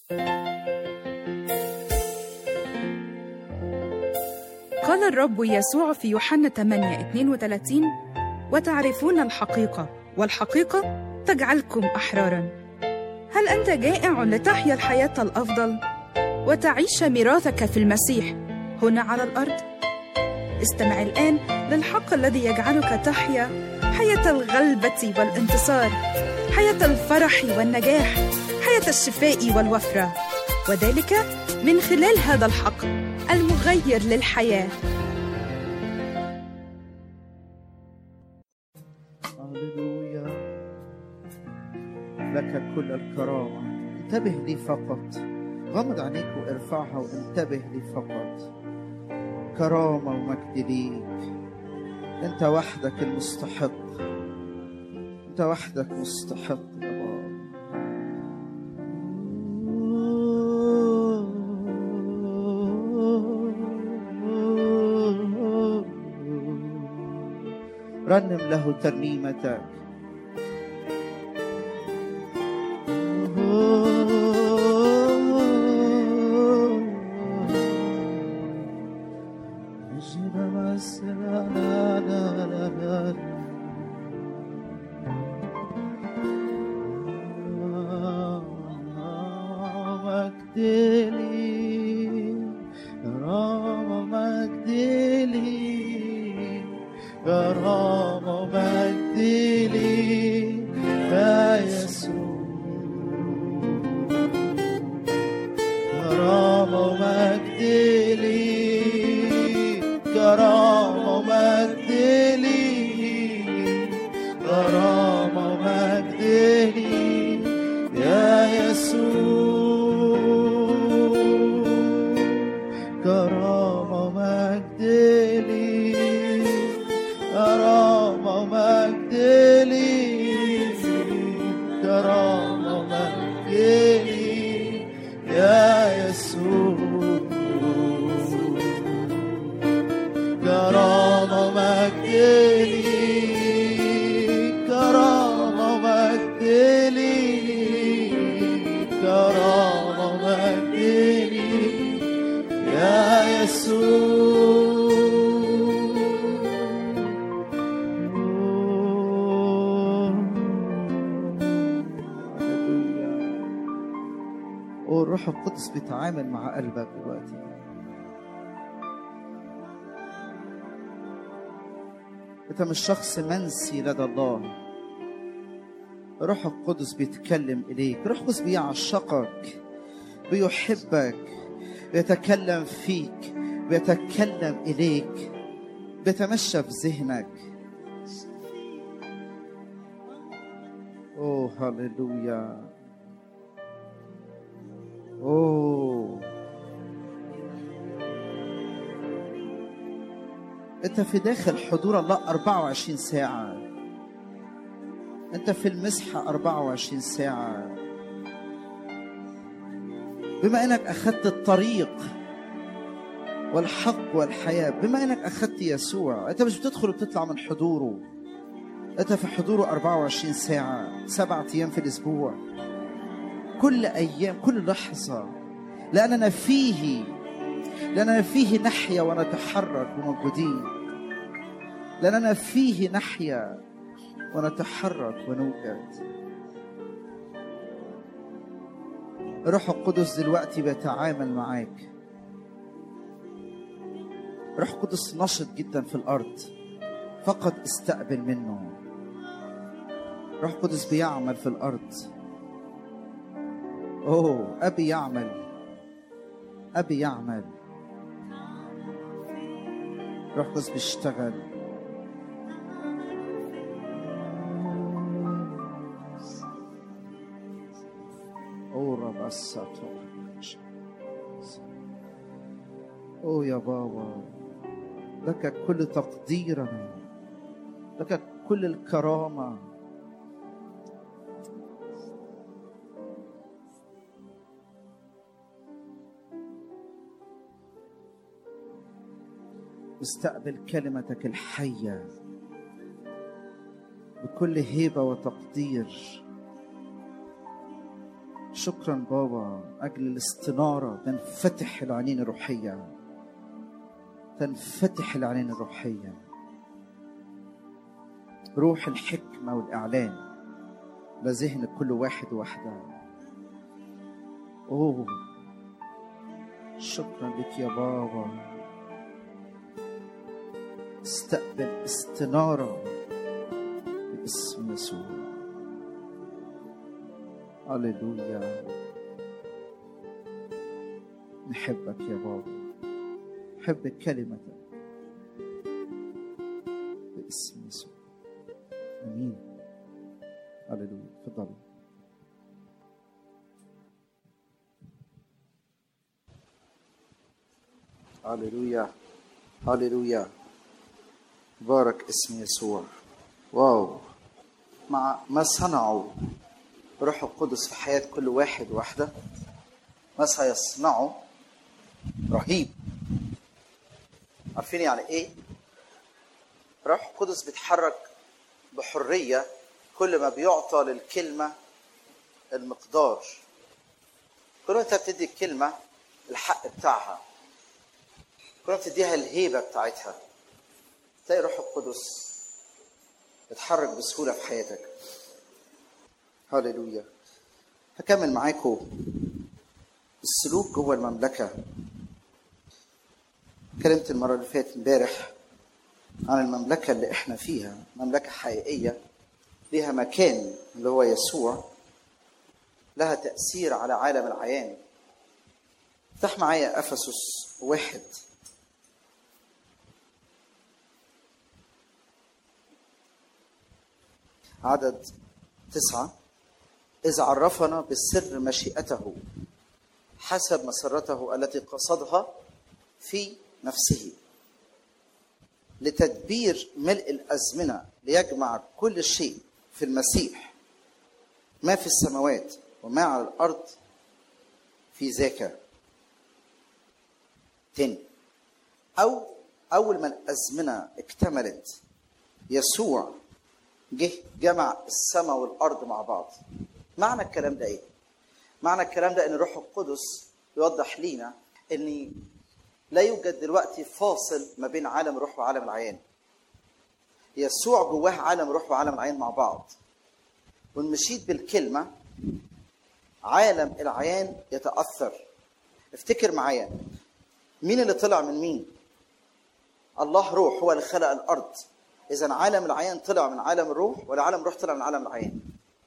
قال الرب يسوع في يوحنا 8 32 وتعرفون الحقيقة والحقيقة تجعلكم أحرارا هل أنت جائع لتحيا الحياة الأفضل وتعيش ميراثك في المسيح هنا على الأرض؟ استمع الآن للحق الذي يجعلك تحيا حياة الغلبة والانتصار حياة الفرح والنجاح حياة الشفاء والوفرة وذلك من خلال هذا الحق المغير للحياه هللويا لك كل الكرامة انتبه لي فقط غمض عينيك وارفعها وانتبه لي فقط كرامة ومجد ليك انت وحدك المستحق انت وحدك مستحق يا بابا رنم له ترنيمتك مجد لي رام مجد لي كرامة مجد لي يا يسوع كرامة مجد لي كرامة مجد لي كرامة مجد لي يا يسوع كرامة مجد لي كرامة مجد لي كرامة مجد لي يا يسوع كرامة مجد لي كرامة مجد لي كرامة مجد لي يا يسوع والروح القدس بيتعامل مع قلبك دلوقتي انت مش شخص منسي لدى الله روح القدس بيتكلم اليك روح القدس بيعشقك بيحبك بيتكلم فيك بيتكلم اليك بيتمشى في ذهنك اوه هللويا اوه انت في داخل حضور الله 24 ساعة انت في المسحة 24 ساعة بما انك اخذت الطريق والحق والحياة بما انك اخذت يسوع انت مش بتدخل وبتطلع من حضوره انت في حضوره 24 ساعة سبعة ايام في الاسبوع كل ايام كل لحظة لاننا فيه لاننا فيه نحيا ونتحرك وموجودين لاننا فيه نحيا ونتحرك ونوجد روح القدس دلوقتي بيتعامل معاك روح القدس نشط جدا في الارض فقط استقبل منه روح القدس بيعمل في الارض اوه ابي يعمل ابي يعمل روح القدس بيشتغل أورا بساتو أوه يا بابا لك كل تقديرنا لك كل الكرامة استقبل كلمتك الحية بكل هيبة وتقدير شكرا بابا أجل الاستنارة تنفتح العينين الروحية تنفتح العينين الروحية روح الحكمة والإعلان لذهن كل واحد وواحدة أوه شكرا لك يا بابا استقبل استنارة باسم يسوع هللويا نحبك يا بابا نحب كلمتك باسم يسوع امين هللويا تفضلوا هللويا هللويا بارك اسم يسوع واو مع ما صنعوا روح القدس في حياة كل واحد واحدة ما سيصنعه رهيب عارفين يعني ايه روح القدس بيتحرك بحرية كل ما بيعطى للكلمة المقدار كل ما انت بتدي الكلمة الحق بتاعها كل ما بتديها الهيبة بتاعتها تلاقي روح القدس بيتحرك بسهولة في حياتك هللويا هكمل معاكم السلوك جوه المملكة اتكلمت المرة اللي فاتت امبارح عن المملكة اللي احنا فيها مملكة حقيقية ليها مكان اللي هو يسوع لها تأثير على عالم العيان افتح معايا أفسس واحد عدد تسعة إذ عرفنا بالسر مشيئته حسب مسرته التي قصدها في نفسه لتدبير ملء الازمنه ليجمع كل شيء في المسيح ما في السماوات وما على الارض في ذاك تاني او اول ما الازمنه اكتملت يسوع جه جمع السماء والارض مع بعض معنى الكلام ده ايه معنى الكلام ده ان الروح القدس يوضح لينا ان لا يوجد دلوقتي فاصل ما بين عالم الروح وعالم العيان يسوع جواه عالم الروح وعالم العيان مع بعض وان مشيت بالكلمه عالم العيان يتاثر افتكر معايا مين اللي طلع من مين الله روح هو اللي خلق الارض اذا عالم العيان طلع من عالم الروح ولا عالم الروح طلع من عالم العيان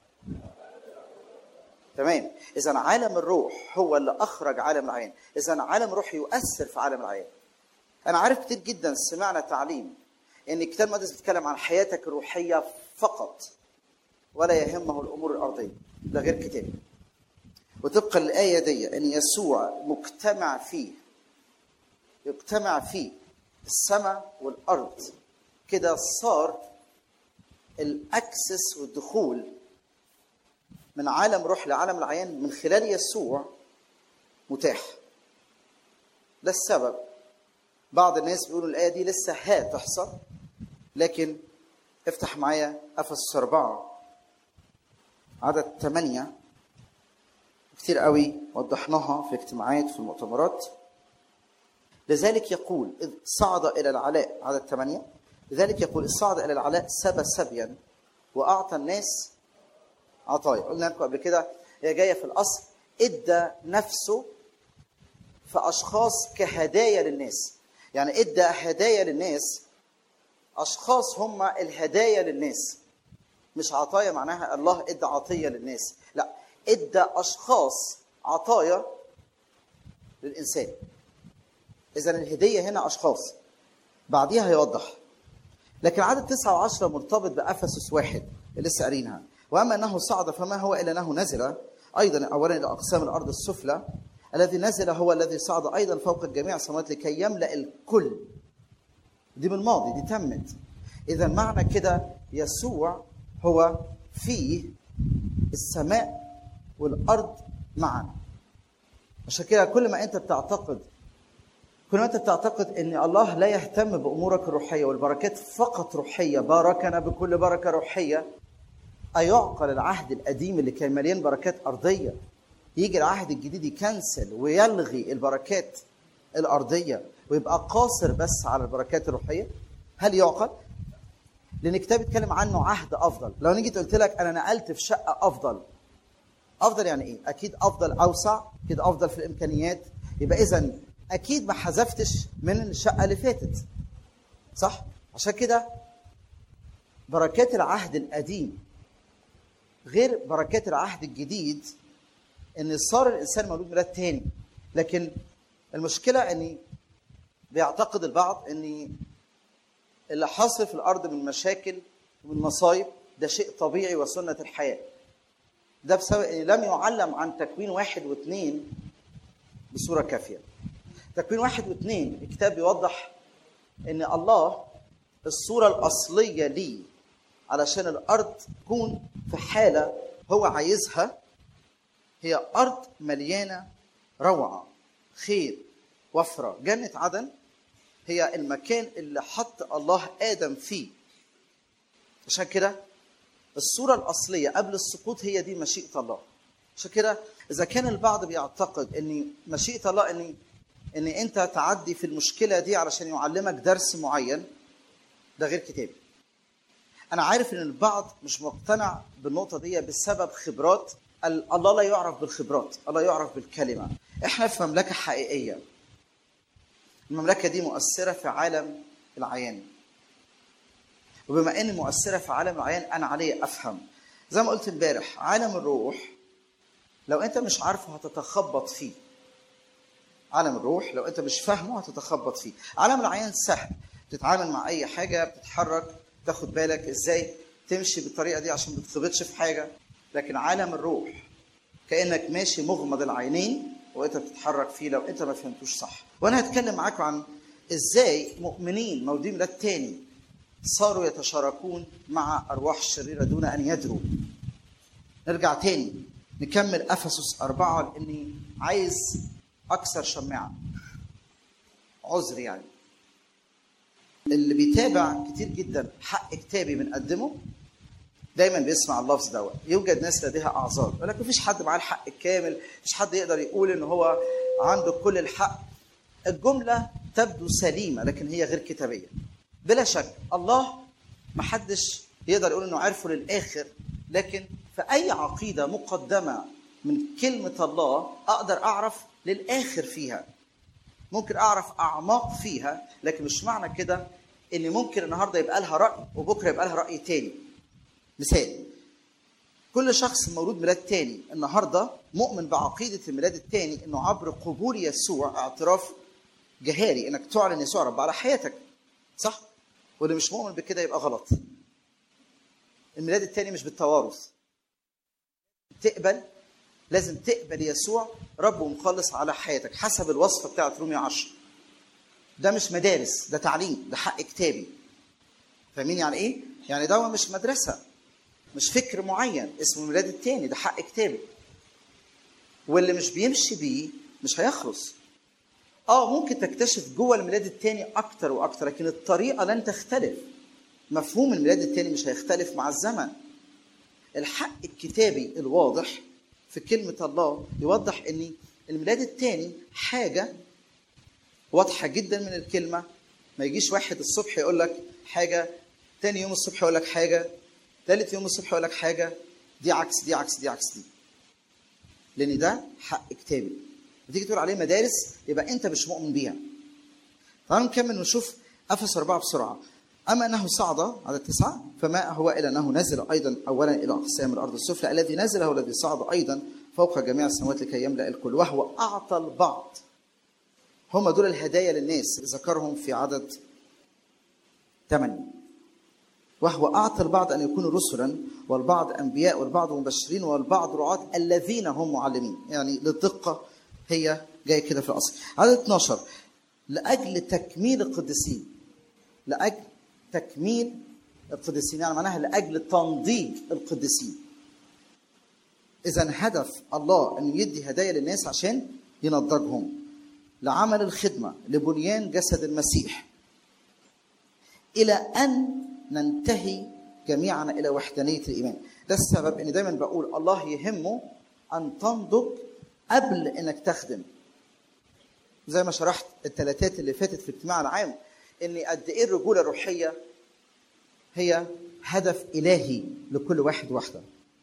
تمام اذا عالم الروح هو اللي اخرج عالم العين اذا عالم الروح يؤثر في عالم العين انا عارف كتير جدا سمعنا تعليم ان الكتاب المقدس بيتكلم عن حياتك الروحيه فقط ولا يهمه الامور الارضيه ده غير كتاب وطبقا للايه دي ان يسوع مجتمع فيه يجتمع فيه السماء والارض كده صار الاكسس والدخول من عالم روح لعالم العيان من خلال يسوع متاح ده السبب بعض الناس بيقولوا الآية دي لسه هتحصل لكن افتح معايا أفسس أربعة عدد ثمانية كتير قوي وضحناها في اجتماعات في المؤتمرات لذلك يقول إذ صعد إلى العلاء عدد ثمانية لذلك يقول إذ صعد إلى العلاء سبى سبيا وأعطى الناس عطايا قلنا لكم قبل كده هي جايه في الاصل ادى نفسه في اشخاص كهدايا للناس يعني ادى هدايا للناس اشخاص هم الهدايا للناس مش عطايا معناها الله ادى عطيه للناس لا ادى اشخاص عطايا للانسان اذا الهديه هنا اشخاص بعديها هيوضح لكن عدد تسعة وعشرة مرتبط بأفسس واحد اللي لسه قارينها واما انه صعد فما هو الا انه نزل ايضا اولا الى اقسام الارض السفلى الذي نزل هو الذي صعد ايضا فوق الجميع السماوات لكي يملا الكل دي بالماضي دي تمت اذا معنى كده يسوع هو فيه السماء والارض معا عشان كده كل ما انت بتعتقد كل ما انت بتعتقد ان الله لا يهتم بامورك الروحيه والبركات فقط روحيه باركنا بكل بركه روحيه أيعقل العهد القديم اللي كان مليان بركات أرضية يجي العهد الجديد يكنسل ويلغي البركات الارضيه ويبقى قاصر بس على البركات الروحيه هل يعقل لان الكتاب بيتكلم عنه عهد افضل لو نيجي قلت لك انا نقلت في شقه افضل افضل يعني ايه اكيد افضل اوسع اكيد افضل في الامكانيات يبقى اذا اكيد ما حذفتش من الشقه اللي فاتت صح عشان كده بركات العهد القديم غير بركات العهد الجديد ان صار الانسان مولود ميلاد تاني لكن المشكله ان بيعتقد البعض ان اللي حاصل في الارض من مشاكل ومن مصايب ده شيء طبيعي وسنه الحياه ده بسبب ان لم يعلم عن تكوين واحد واثنين بصوره كافيه تكوين واحد واثنين الكتاب بيوضح ان الله الصوره الاصليه ليه علشان الارض تكون في حاله هو عايزها هي ارض مليانه روعه خير وفره جنه عدن هي المكان اللي حط الله ادم فيه عشان كده الصوره الاصليه قبل السقوط هي دي مشيئه الله عشان كده اذا كان البعض بيعتقد ان مشيئه الله ان ان انت تعدي في المشكله دي علشان يعلمك درس معين ده غير كتابي انا عارف ان البعض مش مقتنع بالنقطه دي بسبب خبرات الله لا يعرف بالخبرات الله يعرف بالكلمه احنا في مملكه حقيقيه المملكه دي مؤثره في عالم العيان وبما ان مؤثره في عالم العيان انا علي افهم زي ما قلت امبارح عالم الروح لو انت مش عارفه هتتخبط فيه عالم الروح لو انت مش فاهمه هتتخبط فيه عالم العيان سهل تتعامل مع اي حاجه بتتحرك تاخد بالك ازاي تمشي بالطريقه دي عشان ما تتخبطش في حاجه لكن عالم الروح كانك ماشي مغمض العينين وانت بتتحرك فيه لو انت ما فهمتوش صح وانا هتكلم معاكم عن ازاي مؤمنين مولودين ميلاد تاني صاروا يتشاركون مع ارواح الشريره دون ان يدروا نرجع تاني نكمل افسس أربعة لاني عايز اكثر شماعه عذر يعني اللي بيتابع كتير جدا حق كتابي بنقدمه دايما بيسمع اللفظ دوت يوجد ناس لديها اعذار يقول لك مفيش حد معاه الحق الكامل مفيش حد يقدر يقول ان هو عنده كل الحق الجمله تبدو سليمه لكن هي غير كتابيه بلا شك الله محدش يقدر يقول انه عارفه للاخر لكن في اي عقيده مقدمه من كلمه الله اقدر اعرف للاخر فيها ممكن اعرف اعماق فيها لكن مش معنى كده ان ممكن النهارده يبقى لها راي وبكره يبقى لها راي تاني مثال كل شخص مولود ميلاد تاني النهارده مؤمن بعقيده الميلاد التاني انه عبر قبول يسوع اعتراف جهاري انك تعلن يسوع رب على حياتك صح واللي مش مؤمن بكده يبقى غلط الميلاد التاني مش بالتوارث تقبل لازم تقبل يسوع رب ومخلص على حياتك حسب الوصفه بتاعت رومية 10 ده مش مدارس ده تعليم ده حق كتابي فاهمين يعني ايه؟ يعني ده مش مدرسه مش فكر معين اسمه الميلاد التاني ده حق كتابي واللي مش بيمشي بيه مش هيخلص اه ممكن تكتشف جوه الميلاد التاني اكتر واكتر لكن الطريقه لن تختلف مفهوم الميلاد التاني مش هيختلف مع الزمن الحق الكتابي الواضح في كلمة الله يوضح ان الميلاد التاني حاجة واضحة جدا من الكلمة ما يجيش واحد الصبح يقول لك حاجة تاني يوم الصبح يقول لك حاجة ثالث يوم الصبح يقول لك حاجة دي عكس دي عكس دي عكس دي لأن ده حق كتابي وتيجي تقول عليه مدارس يبقى أنت مش مؤمن بيها تعالوا نكمل ونشوف أفس أربعة بسرعة أما أنه صعد على التسعة فما هو إلا أنه نزل أيضا أولا إلى أقسام الأرض السفلى الذي نزل هو الذي صعد أيضا فوق جميع السماوات لكي يملأ الكل وهو أعطى البعض هم دول الهدايا للناس ذكرهم في عدد ثمانية وهو أعطى البعض أن يكونوا رسلا والبعض أنبياء والبعض مبشرين والبعض رعاة الذين هم معلمين يعني للدقة هي جاية كده في الأصل عدد 12 لأجل تكميل القديسين لأجل تكميل القديسين يعني معناها لاجل تنضيج القديسين اذا هدف الله ان يدي هدايا للناس عشان ينضجهم لعمل الخدمه لبنيان جسد المسيح الى ان ننتهي جميعا الى وحدانيه الايمان ده السبب ان دايما بقول الله يهمه ان تنضج قبل انك تخدم زي ما شرحت الثلاثات اللي فاتت في الاجتماع العام ان قد ايه الرجوله الروحيه هي هدف الهي لكل واحد واحده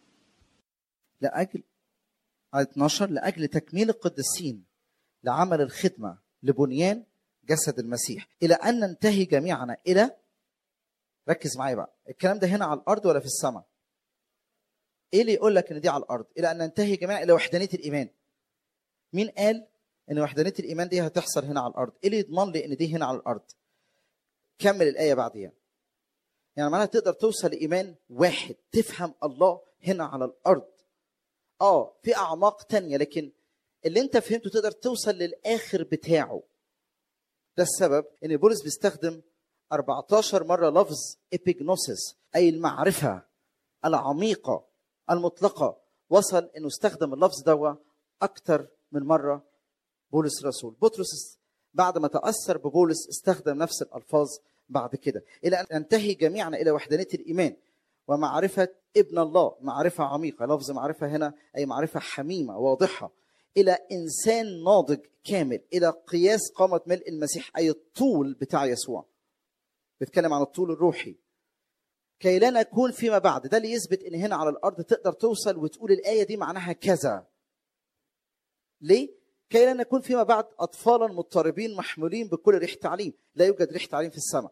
لاجل آية 12 لاجل تكميل القديسين لعمل الخدمه لبنيان جسد المسيح الى ان ننتهي جميعنا الى ركز معايا بقى الكلام ده هنا على الارض ولا في السماء ايه اللي يقول لك ان دي على الارض الى ان ننتهي جميعا الى وحدانيه الايمان مين قال ان وحدانيه الايمان دي هتحصل هنا على الارض ايه اللي يضمن لي ان دي هنا على الارض كمل الايه بعديها يعني معناها تقدر توصل لايمان واحد تفهم الله هنا على الارض اه في اعماق تانية لكن اللي انت فهمته تقدر توصل للاخر بتاعه ده السبب ان بولس بيستخدم 14 مره لفظ ابيجنوسيس اي المعرفه العميقه المطلقه وصل انه استخدم اللفظ ده اكتر من مره بولس الرسول بطرس بعد ما تاثر ببولس استخدم نفس الالفاظ بعد كده الى ان ننتهي جميعنا الى وحدانيه الايمان ومعرفه ابن الله معرفه عميقه لفظ معرفه هنا اي معرفه حميمه واضحه الى انسان ناضج كامل الى قياس قامه ملء المسيح اي الطول بتاع يسوع بيتكلم عن الطول الروحي كي لا نكون فيما بعد ده اللي يثبت ان هنا على الارض تقدر توصل وتقول الايه دي معناها كذا ليه كي لا نكون فيما بعد اطفالا مضطربين محمولين بكل ريح تعليم لا يوجد ريح تعليم في السماء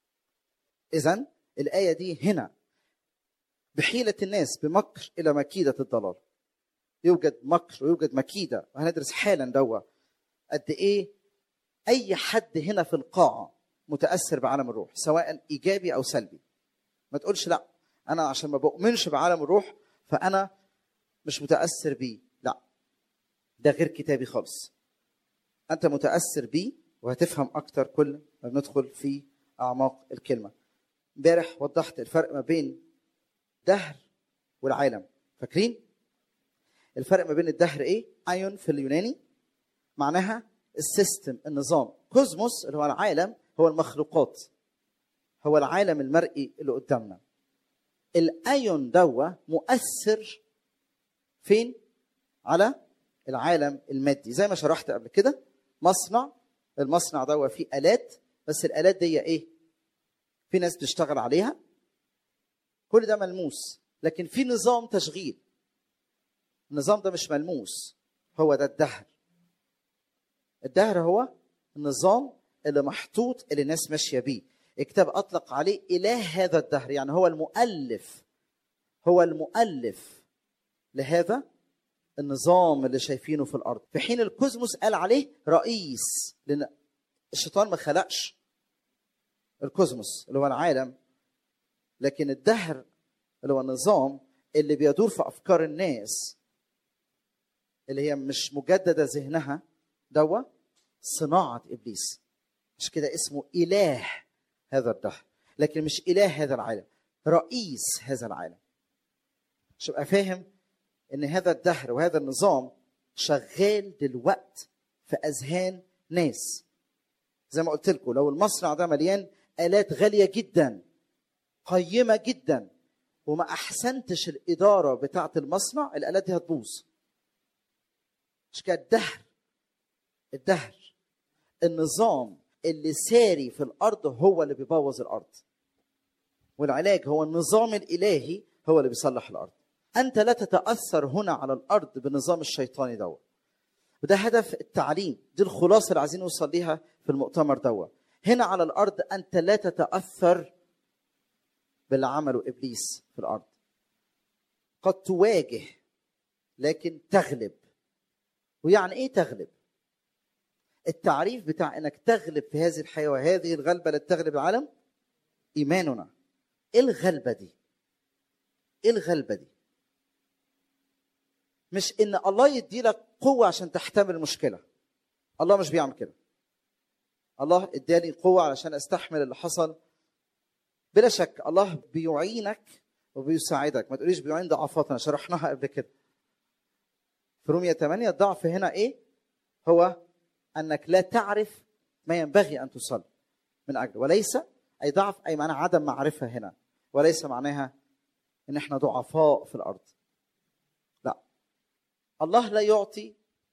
اذا الايه دي هنا بحيله الناس بمكر الى مكيده الضلال يوجد مكر ويوجد مكيده وهندرس حالا دوا قد ايه اي حد هنا في القاعه متاثر بعالم الروح سواء ايجابي او سلبي ما تقولش لا انا عشان ما بؤمنش بعالم الروح فانا مش متاثر بيه لا ده غير كتابي خالص انت متاثر بيه وهتفهم اكتر كل ما بندخل في اعماق الكلمه امبارح وضحت الفرق ما بين دهر والعالم فاكرين الفرق ما بين الدهر ايه ايون في اليوناني معناها السيستم النظام كوزموس اللي هو العالم هو المخلوقات هو العالم المرئي اللي قدامنا الايون دوا مؤثر فين على العالم المادي زي ما شرحت قبل كده مصنع المصنع دوا فيه الات بس الالات دي ايه في ناس بتشتغل عليها كل ده ملموس لكن في نظام تشغيل النظام ده مش ملموس هو ده الدهر الدهر هو النظام اللي محطوط اللي الناس ماشيه بيه الكتاب اطلق عليه اله هذا الدهر يعني هو المؤلف هو المؤلف لهذا النظام اللي شايفينه في الارض في حين الكوزموس قال عليه رئيس لان الشيطان ما خلقش الكوزموس اللي هو العالم لكن الدهر اللي هو النظام اللي بيدور في افكار الناس اللي هي مش مجدده ذهنها دوا صناعه ابليس مش كده اسمه اله هذا الدهر لكن مش اله هذا العالم رئيس هذا العالم عشان ابقى فاهم ان هذا الدهر وهذا النظام شغال دلوقت في اذهان ناس زي ما قلت لكم لو المصنع ده مليان الات غاليه جدا قيمه جدا وما احسنتش الاداره بتاعه المصنع الالات دي هتبوظ مش كده الدهر الدهر النظام اللي ساري في الارض هو اللي بيبوظ الارض والعلاج هو النظام الالهي هو اللي بيصلح الارض انت لا تتاثر هنا على الارض بالنظام الشيطاني دوت وده هدف التعليم دي الخلاصه اللي عايزين نوصل ليها في المؤتمر دوت هنا على الارض انت لا تتاثر باللي عمله ابليس في الارض قد تواجه لكن تغلب ويعني ايه تغلب التعريف بتاع انك تغلب في هذه الحياه وهذه الغلبه التي تغلب العالم ايماننا ايه الغلبه دي ايه الغلبه دي مش ان الله يدي لك قوه عشان تحتمل المشكله الله مش بيعمل كده الله اداني قوه علشان استحمل اللي حصل بلا شك الله بيعينك وبيساعدك ما تقوليش بيعين ضعفاتنا شرحناها قبل كده في رومية 8 الضعف هنا ايه هو انك لا تعرف ما ينبغي ان تصلي من اجله وليس اي ضعف اي معناه عدم معرفه هنا وليس معناها ان احنا ضعفاء في الارض لا الله لا يعطي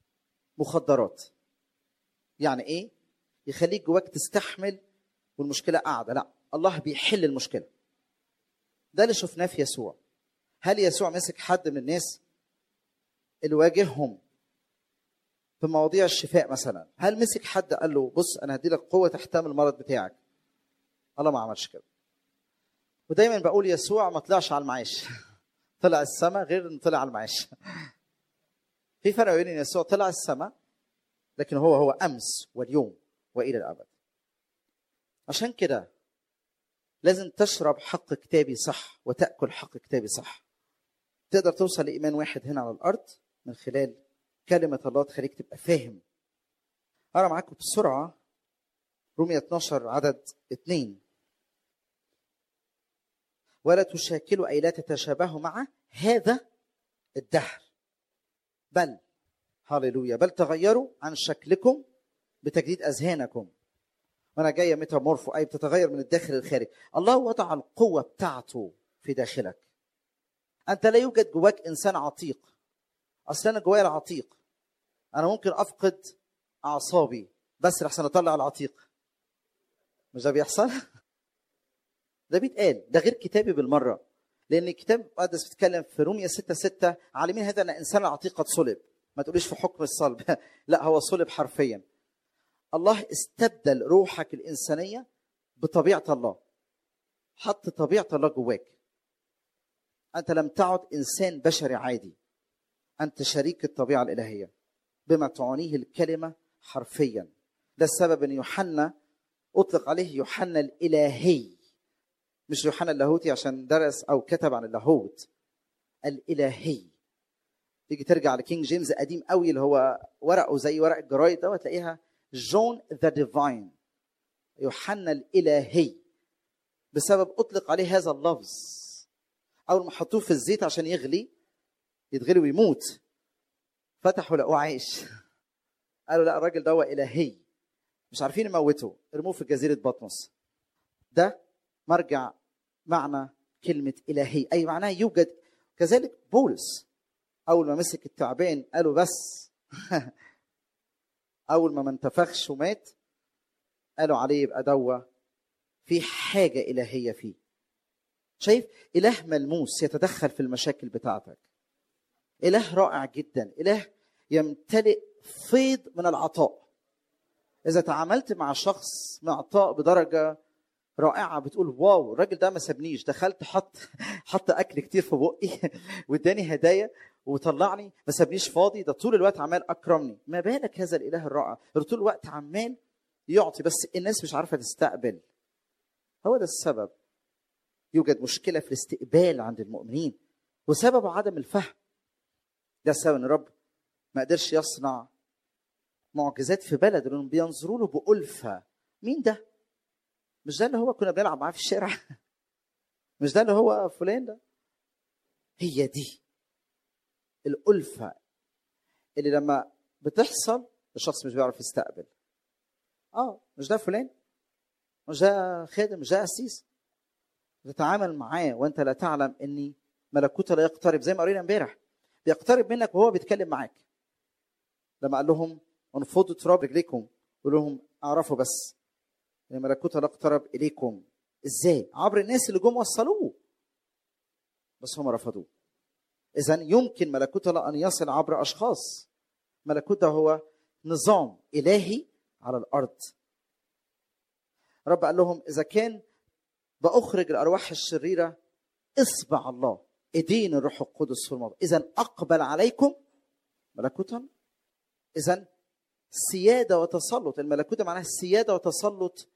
مخدرات يعني ايه يخليك جواك تستحمل والمشكله قاعده لا الله بيحل المشكله ده اللي شفناه في يسوع هل يسوع مسك حد من الناس اللي واجههم في مواضيع الشفاء مثلا هل مسك حد قال له بص انا هدي لك قوه تحتمل المرض بتاعك الله ما عملش كده ودايما بقول يسوع ما طلعش على المعاش طلع السماء غير انه طلع على المعاش في فرق بين ان يسوع طلع السماء لكن هو هو امس واليوم والى الابد عشان كده لازم تشرب حق كتابي صح وتاكل حق كتابي صح تقدر توصل لايمان واحد هنا على الارض من خلال كلمه الله تخليك تبقى فاهم اقرا معاكم بسرعه رومية 12 عدد اثنين ولا تشاكلوا اي لا تتشابهوا مع هذا الدهر بل هللويا بل تغيروا عن شكلكم بتجديد اذهانكم وانا جايه ميتامورفو اي بتتغير من الداخل للخارج الله وضع القوه بتاعته في داخلك انت لا يوجد جواك انسان عتيق اصل انا جوايا العتيق انا ممكن افقد اعصابي بس لحسن اطلع العتيق مش ده بيحصل ده بيتقال ده غير كتابي بالمره لان الكتاب المقدس بيتكلم في روميا 6 6 عالمين هذا ان انسان العتيق قد صلب ما تقوليش في حكم الصلب لا هو صلب حرفيا الله استبدل روحك الانسانيه بطبيعه الله حط طبيعه الله جواك انت لم تعد انسان بشري عادي انت شريك الطبيعه الالهيه بما تعنيه الكلمه حرفيا ده السبب ان يوحنا اطلق عليه يوحنا الالهي مش يوحنا اللاهوتي عشان درس او كتب عن اللاهوت الالهي تيجي ترجع لكينج جيمس قديم قوي اللي هو ورقه زي ورق الجرايد ده تلاقيها جون ذا ديفاين يوحنا الالهي بسبب اطلق عليه هذا اللفظ اول ما حطوه في الزيت عشان يغلي يتغلي ويموت فتحوا لقوه عايش قالوا لا الراجل ده هو الهي مش عارفين يموته ارموه في جزيره بطمس ده مرجع معنى كلمه الهي اي معناه يوجد كذلك بولس اول ما مسك التعبان قالوا بس اول ما ما انتفخش ومات قالوا عليه يبقى دوا في حاجه الهيه فيه شايف اله ملموس يتدخل في المشاكل بتاعتك اله رائع جدا اله يمتلئ فيض من العطاء اذا تعاملت مع شخص معطاء بدرجه رائعه بتقول واو الراجل ده ما سابنيش دخلت حط حط اكل كتير في بقي واداني هدايا وطلعني ما سابنيش فاضي ده طول الوقت عمال اكرمني ما بالك هذا الاله الرائع اللي طول الوقت عمال يعطي بس الناس مش عارفه تستقبل هو ده السبب يوجد مشكله في الاستقبال عند المؤمنين وسبب عدم الفهم ده السبب ان الرب ما قدرش يصنع معجزات في بلد لانهم بينظروا له بألفة مين ده؟ مش ده اللي هو كنا بنلعب معاه في الشارع مش ده اللي هو فلان ده هي دي الألفة اللي لما بتحصل الشخص مش بيعرف يستقبل اه مش ده فلان مش ده خادم مش ده قسيس تتعامل معاه وانت لا تعلم اني ملكوته لا يقترب زي ما قرينا امبارح بيقترب منك وهو بيتكلم معاك لما قال لهم انفضوا تراب رجليكم قول لهم اعرفوا بس ان ملكوت الله اقترب اليكم ازاي عبر الناس اللي جم وصلوه بس هم رفضوه اذا يمكن ملكوت الله ان يصل عبر اشخاص ملكوت ده هو نظام الهي على الارض رب قال لهم اذا كان باخرج الارواح الشريره اصبع الله ايدين الروح القدس في الموضوع اذا اقبل عليكم ملكوت الله اذا سياده وتسلط الملكوت معناها السياده وتسلط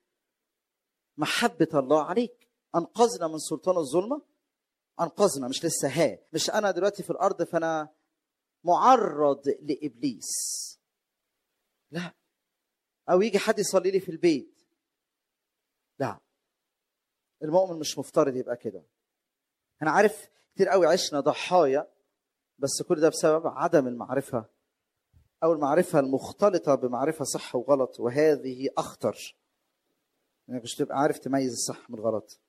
محبه الله عليك انقذنا من سلطان الظلمه انقذنا مش لسه ها مش انا دلوقتي في الارض فانا معرض لابليس لا او يجي حد يصلي لي في البيت لا المؤمن مش مفترض يبقى كده انا عارف كتير قوي عشنا ضحايا بس كل ده بسبب عدم المعرفه او المعرفه المختلطه بمعرفه صح وغلط وهذه اخطر انك مش تبقى عارف تميز الصح من الغلط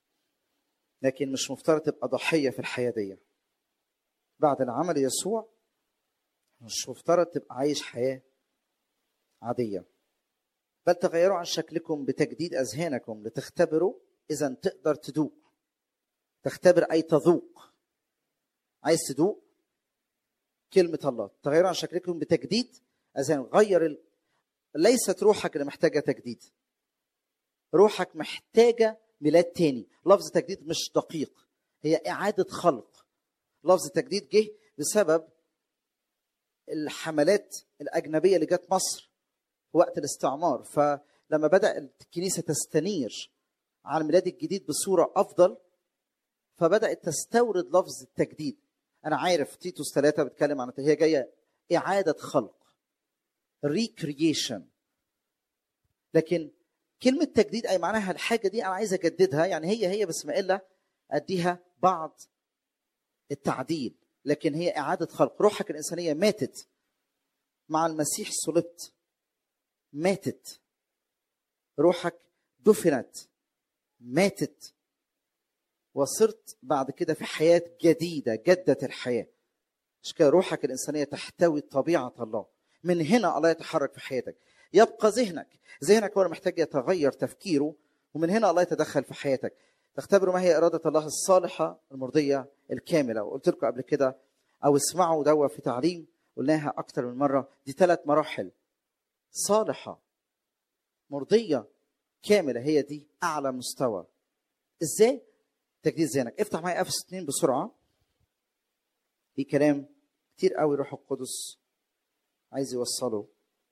لكن مش مفترض تبقى ضحيه في الحياه دي بعد العمل يسوع مش مفترض تبقى عايش حياه عاديه بل تغيروا عن شكلكم بتجديد اذهانكم لتختبروا اذا تقدر تدوق تختبر اي تذوق عايز تدوق كلمه الله تغيروا عن شكلكم بتجديد اذهان غير ال... ليست روحك اللي محتاجه تجديد روحك محتاجه ميلاد تاني لفظ تجديد مش دقيق هي اعاده خلق لفظ تجديد جه بسبب الحملات الاجنبيه اللي جت مصر وقت الاستعمار فلما بدا الكنيسه تستنير على الميلاد الجديد بصوره افضل فبدات تستورد لفظ التجديد انا عارف تيتوس ثلاثة بتكلم عن هي جايه اعاده خلق ريكرييشن لكن كلمه تجديد اي معناها الحاجه دي انا عايز اجددها يعني هي هي بس ما الا اديها بعض التعديل لكن هي اعاده خلق روحك الانسانيه ماتت مع المسيح صلبت ماتت روحك دفنت ماتت وصرت بعد كده في حياة جديدة جدت الحياة مش كده روحك الإنسانية تحتوي طبيعة الله من هنا الله يتحرك في حياتك يبقى ذهنك ذهنك هو اللي محتاج يتغير تفكيره ومن هنا الله يتدخل في حياتك تختبروا ما هي إرادة الله الصالحة المرضية الكاملة وقلت لكم قبل كده أو اسمعوا دوا في تعليم قلناها أكتر من مرة دي ثلاث مراحل صالحة مرضية كاملة هي دي أعلى مستوى إزاي؟ تجديد ذهنك افتح معايا افس 2 بسرعه في كلام كتير قوي روح القدس عايز يوصله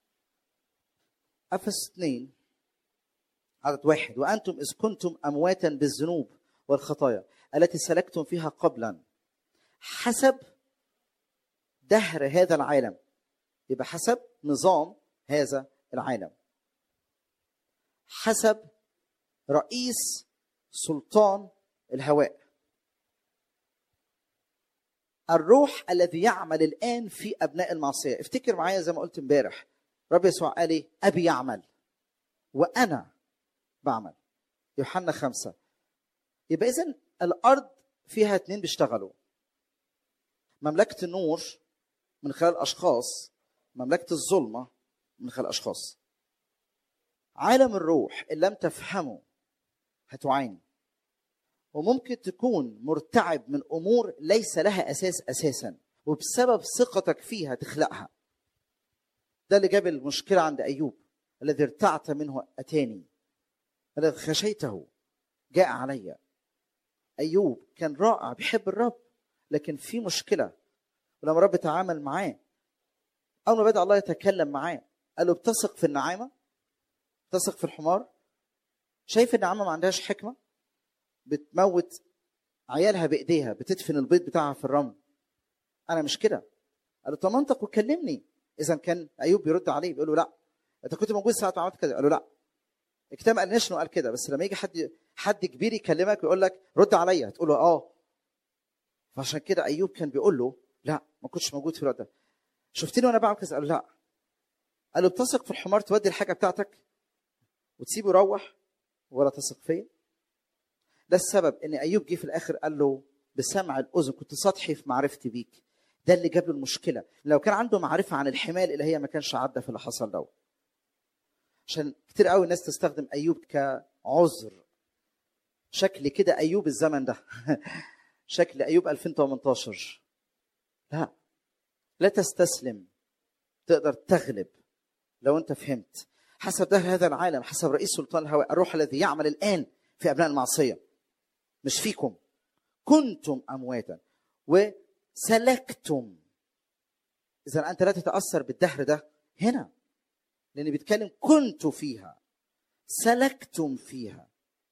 افس 2 عدد واحد وانتم اذ كنتم امواتا بالذنوب والخطايا التي سلكتم فيها قبلا حسب دهر هذا العالم يبقى حسب نظام هذا العالم حسب رئيس سلطان الهواء الروح الذي يعمل الان في ابناء المعصيه افتكر معايا زي ما قلت امبارح رب يسوع قال ايه ابي يعمل وانا بعمل يوحنا خمسة يبقى اذا الارض فيها اتنين بيشتغلوا مملكه النور من خلال اشخاص مملكه الظلمه من خلال اشخاص عالم الروح ان لم تفهمه هتعاني وممكن تكون مرتعب من امور ليس لها اساس اساسا وبسبب ثقتك فيها تخلقها ده اللي جاب المشكله عند ايوب الذي ارتعت منه اتاني الذي خشيته جاء علي ايوب كان رائع بيحب الرب لكن في مشكله ولما الرب تعامل معاه اول ما بدا الله يتكلم معاه قال له بتثق في النعامه بتثق في الحمار شايف النعامه ما عندهاش حكمه بتموت عيالها بايديها بتدفن البيض بتاعها في الرمل انا مش كده قال له طب منطق وكلمني اذا كان ايوب بيرد عليه بيقول له لا انت كنت موجود ساعه ما عملت كده قال له لا الكتاب ما قالناش انه قال كده بس لما يجي حد حد كبير يكلمك ويقول لك رد عليا هتقول له اه فعشان كده ايوب كان بيقول له لا ما كنتش موجود في الوقت ده شفتني وانا بعمل كذا قال له لا قال له بتثق في الحمار تودي الحاجه بتاعتك وتسيبه يروح ولا تثق فيا ده السبب ان ايوب جه في الاخر قال له بسمع الاذن كنت سطحي في معرفتي بيك ده اللي جاب له المشكله لو كان عنده معرفه عن الحمايه الالهيه ما كانش عدى في اللي حصل ده عشان كتير قوي الناس تستخدم ايوب كعذر شكل كده ايوب الزمن ده شكل ايوب 2018 لا لا تستسلم تقدر تغلب لو انت فهمت حسب ده هذا العالم حسب رئيس سلطان الهواء الروح الذي يعمل الان في ابناء المعصيه مش فيكم كنتم امواتا وسلكتم اذا انت لا تتاثر بالدهر ده هنا لان بيتكلم كنت فيها سلكتم فيها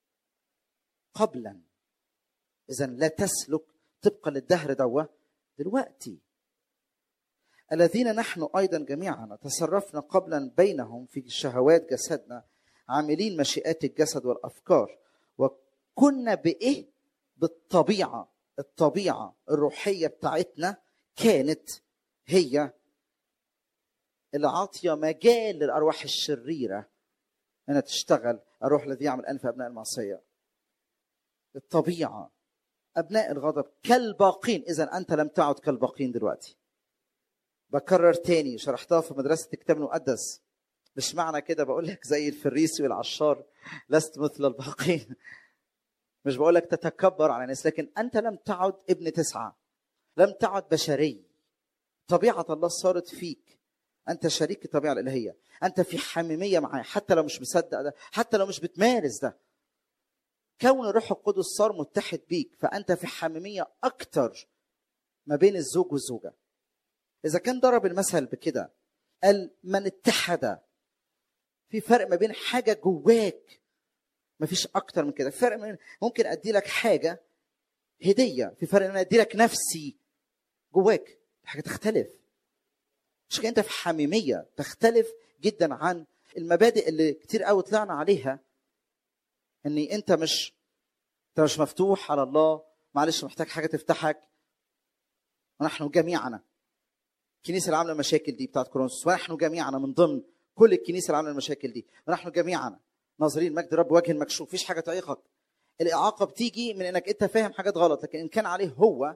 قبلا اذا لا تسلك طبقا للدهر دوا دلوقتي الذين نحن ايضا جميعا تصرفنا قبلا بينهم في شهوات جسدنا عاملين مشيئات الجسد والافكار وكنا بايه بالطبيعه الطبيعه الروحيه بتاعتنا كانت هي اللي عاطيه مجال للارواح الشريره انها تشتغل الروح الذي يعمل انف ابناء المعصيه الطبيعه ابناء الغضب كالباقين اذا انت لم تعد كالباقين دلوقتي بكرر تاني شرحتها في مدرسه الكتاب المقدس مش معنى كده بقول لك زي الفريسي والعشار لست مثل الباقين مش بقول لك تتكبر على الناس لكن انت لم تعد ابن تسعه لم تعد بشري طبيعه الله صارت فيك انت شريك الطبيعه الالهيه انت في حميميه معاه حتى لو مش مصدق ده حتى لو مش بتمارس ده كون الروح القدس صار متحد بيك فانت في حميميه اكتر ما بين الزوج والزوجه اذا كان ضرب المثل بكده قال من اتحد في فرق ما بين حاجه جواك مفيش اكتر من كده فرق من ممكن ادي لك حاجه هديه في فرق ان انا ادي لك نفسي جواك حاجه تختلف مش كده انت في حميميه تختلف جدا عن المبادئ اللي كتير قوي طلعنا عليها ان انت مش انت مش مفتوح على الله معلش محتاج حاجه تفتحك ونحن جميعنا الكنيسه اللي عامله المشاكل دي بتاعت كورنثوس ونحن جميعنا من ضمن كل الكنيسه اللي عامله المشاكل دي ونحن جميعا ناظرين مجد رب وجه مكشوف مفيش حاجه تعيقك الاعاقه بتيجي من انك انت فاهم حاجات غلط لكن ان كان عليه هو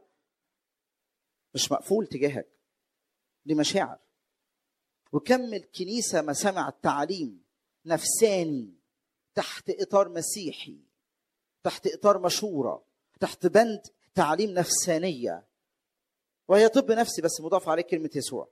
مش مقفول تجاهك دي مشاعر وكم الكنيسه ما سمعت تعليم نفساني تحت اطار مسيحي تحت اطار مشوره تحت بند تعليم نفسانيه وهي طب نفسي بس مضاف عليه كلمه يسوع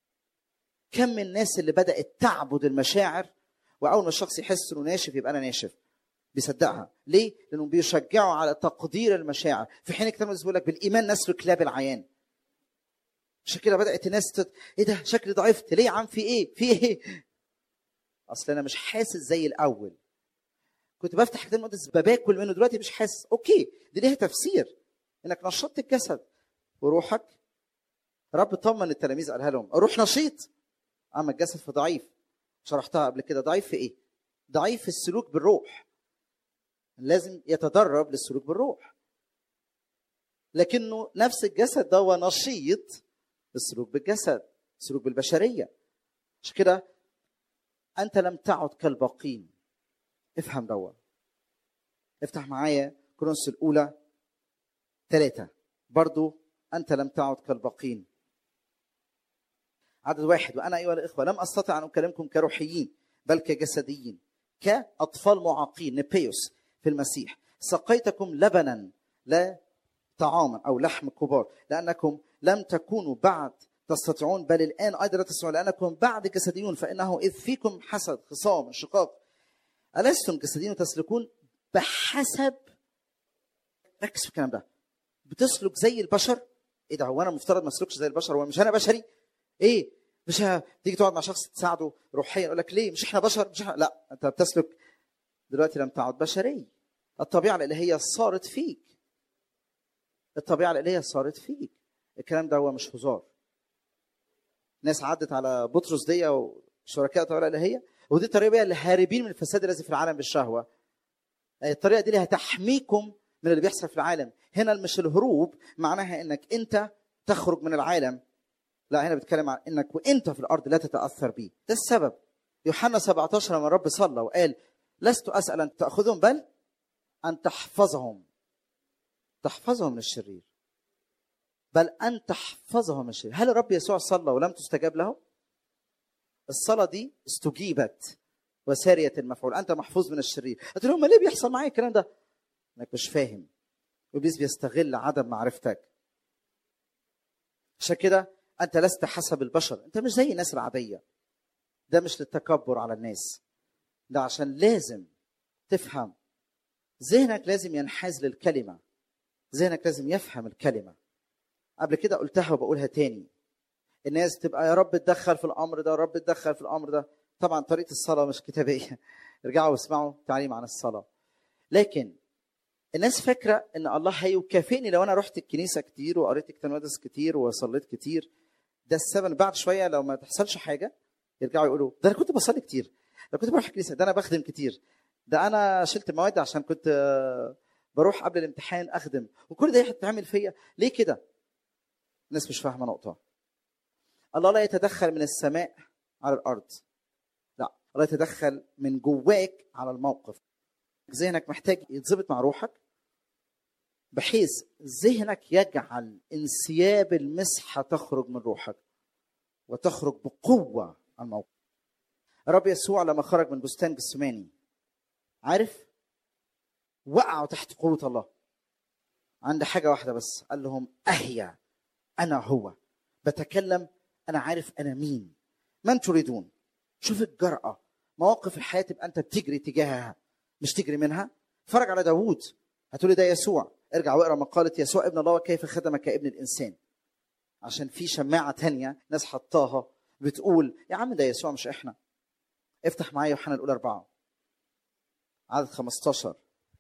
كم من الناس اللي بدات تعبد المشاعر واول ما الشخص يحس انه ناشف يبقى انا ناشف بيصدقها ليه لانهم بيشجعوا على تقدير المشاعر في حين الكتاب المقدس بيقول لك بالايمان نسلك كلاب العيان عشان كده بدات الناس تت... ايه ده شكلي ضعفت ليه يا عم في ايه في ايه اصل انا مش حاسس زي الاول كنت بفتح الكتاب المقدس باكل منه دلوقتي مش حاسس اوكي دي ليها تفسير انك نشطت الجسد وروحك رب طمن التلاميذ قالها لهم الروح نشيط اما الجسد فضعيف شرحتها قبل كده ضعيف في ايه ضعيف في السلوك بالروح لازم يتدرب للسلوك بالروح لكنه نفس الجسد ده هو نشيط السلوك بالجسد السلوك بالبشريه عشان كده انت لم تعد كالباقين افهم دوا افتح معايا كورنثوس الاولى ثلاثة برضو انت لم تعد كالباقين عدد واحد وانا ايها الاخوه لم استطع ان اكلمكم كروحيين بل كجسديين كاطفال معاقين نبيوس في المسيح سقيتكم لبنا لا طعاما او لحم كبار لانكم لم تكونوا بعد تستطيعون بل الان ايضا لا تستطيعون لانكم بعد جسديون فانه اذ فيكم حسد خصام انشقاق الستم جسديين تسلكون بحسب ركز في الكلام ده بتسلك زي البشر ايه ده هو انا المفترض ما اسلكش زي البشر هو مش انا بشري ايه مش ه... تيجي تقعد مع شخص تساعده روحيا يقول لك ليه مش احنا بشر مش احنا لا انت بتسلك دلوقتي لم تعد بشري الطبيعه الالهيه صارت فيك الطبيعه الالهيه صارت فيك الكلام ده هو مش هزار ناس عدت على بطرس دي وشركاء الطبيعه الالهيه ودي الطريقه بقى الهاربين من الفساد الذي في العالم بالشهوه الطريقه دي اللي هتحميكم من اللي بيحصل في العالم هنا مش الهروب معناها انك انت تخرج من العالم لا هنا بيتكلم عن انك وانت في الارض لا تتاثر بيه ده السبب يوحنا 17 لما الرب صلى وقال لست اسال ان تاخذهم بل ان تحفظهم تحفظهم من الشرير بل ان تحفظهم من الشرير هل الرب يسوع صلى ولم تستجاب له الصلاه دي استجيبت وساريه المفعول انت محفوظ من الشرير قلت لهم ليه بيحصل معايا الكلام ده انك مش فاهم ابليس بيستغل عدم معرفتك عشان كده انت لست حسب البشر انت مش زي الناس العاديه ده مش للتكبر على الناس ده عشان لازم تفهم ذهنك لازم ينحاز للكلمه ذهنك لازم يفهم الكلمه قبل كده قلتها وبقولها تاني الناس تبقى يا رب اتدخل في الامر ده يا رب اتدخل في الامر ده طبعا طريقه الصلاه مش كتابيه ارجعوا واسمعوا تعليم عن الصلاه لكن الناس فاكره ان الله هيكافئني لو انا رحت الكنيسه كتير وقريت كتاب مقدس كتير وصليت كتير ده السبب بعد شويه لو ما تحصلش حاجه يرجعوا يقولوا ده انا كنت بصلي كتير ده كنت بروح الكنيسه ده انا بخدم كتير ده انا شلت مواد عشان كنت بروح قبل الامتحان اخدم وكل ده هتعمل فيا ليه كده الناس مش فاهمه نقطه الله لا يتدخل من السماء على الارض لا الله يتدخل من جواك على الموقف ذهنك محتاج يتظبط مع روحك بحيث ذهنك يجعل انسياب المسحه تخرج من روحك وتخرج بقوة عن الموقف الرب يسوع لما خرج من بستان جسماني عارف وقعوا تحت قوة الله عند حاجة واحدة بس قال لهم أهيا أنا هو بتكلم أنا عارف أنا مين من تريدون شوف الجرأة مواقف الحياة تبقى أنت بتجري تجاهها مش تجري منها فرج على داوود هتقولي ده يسوع ارجع واقرا مقالة يسوع ابن الله وكيف خدمك كابن الإنسان عشان في شماعة تانية ناس حطاها بتقول يا عم ده يسوع مش احنا افتح معايا يوحنا الأولى أربعة عدد 15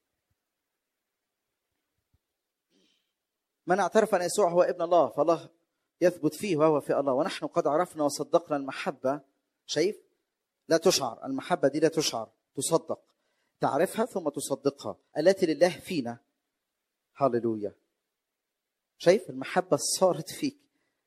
من اعترف أن يسوع هو ابن الله فالله يثبت فيه وهو في الله ونحن قد عرفنا وصدقنا المحبة شايف لا تشعر المحبة دي لا تشعر تصدق تعرفها ثم تصدقها التي لله فينا هللويا شايف المحبة صارت فيك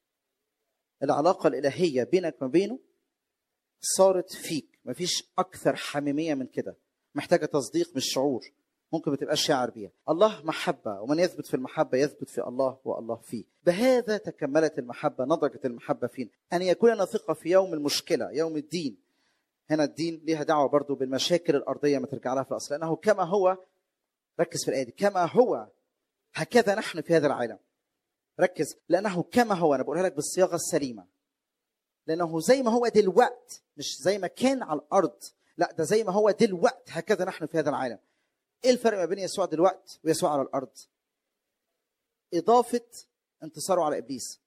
العلاقة الإلهية بينك وما بينه صارت فيك مفيش أكثر حميمية من كده محتاجة تصديق مش شعور ممكن ما تبقاش شاعر بيها الله محبة ومن يثبت في المحبة يثبت في الله والله فيه بهذا تكملت المحبة نضجت المحبة فينا أن يكون لنا ثقة في يوم المشكلة يوم الدين هنا الدين ليها دعوة برضو بالمشاكل الأرضية ما ترجع لها في الأصل لأنه كما هو ركز في الآية دي كما هو هكذا نحن في هذا العالم ركز لأنه كما هو أنا بقولها لك بالصياغة السليمة لأنه زي ما هو دلوقت مش زي ما كان على الأرض لا ده زي ما هو دلوقت هكذا نحن في هذا العالم ايه الفرق ما بين يسوع دلوقت ويسوع على الارض اضافه انتصاره على ابليس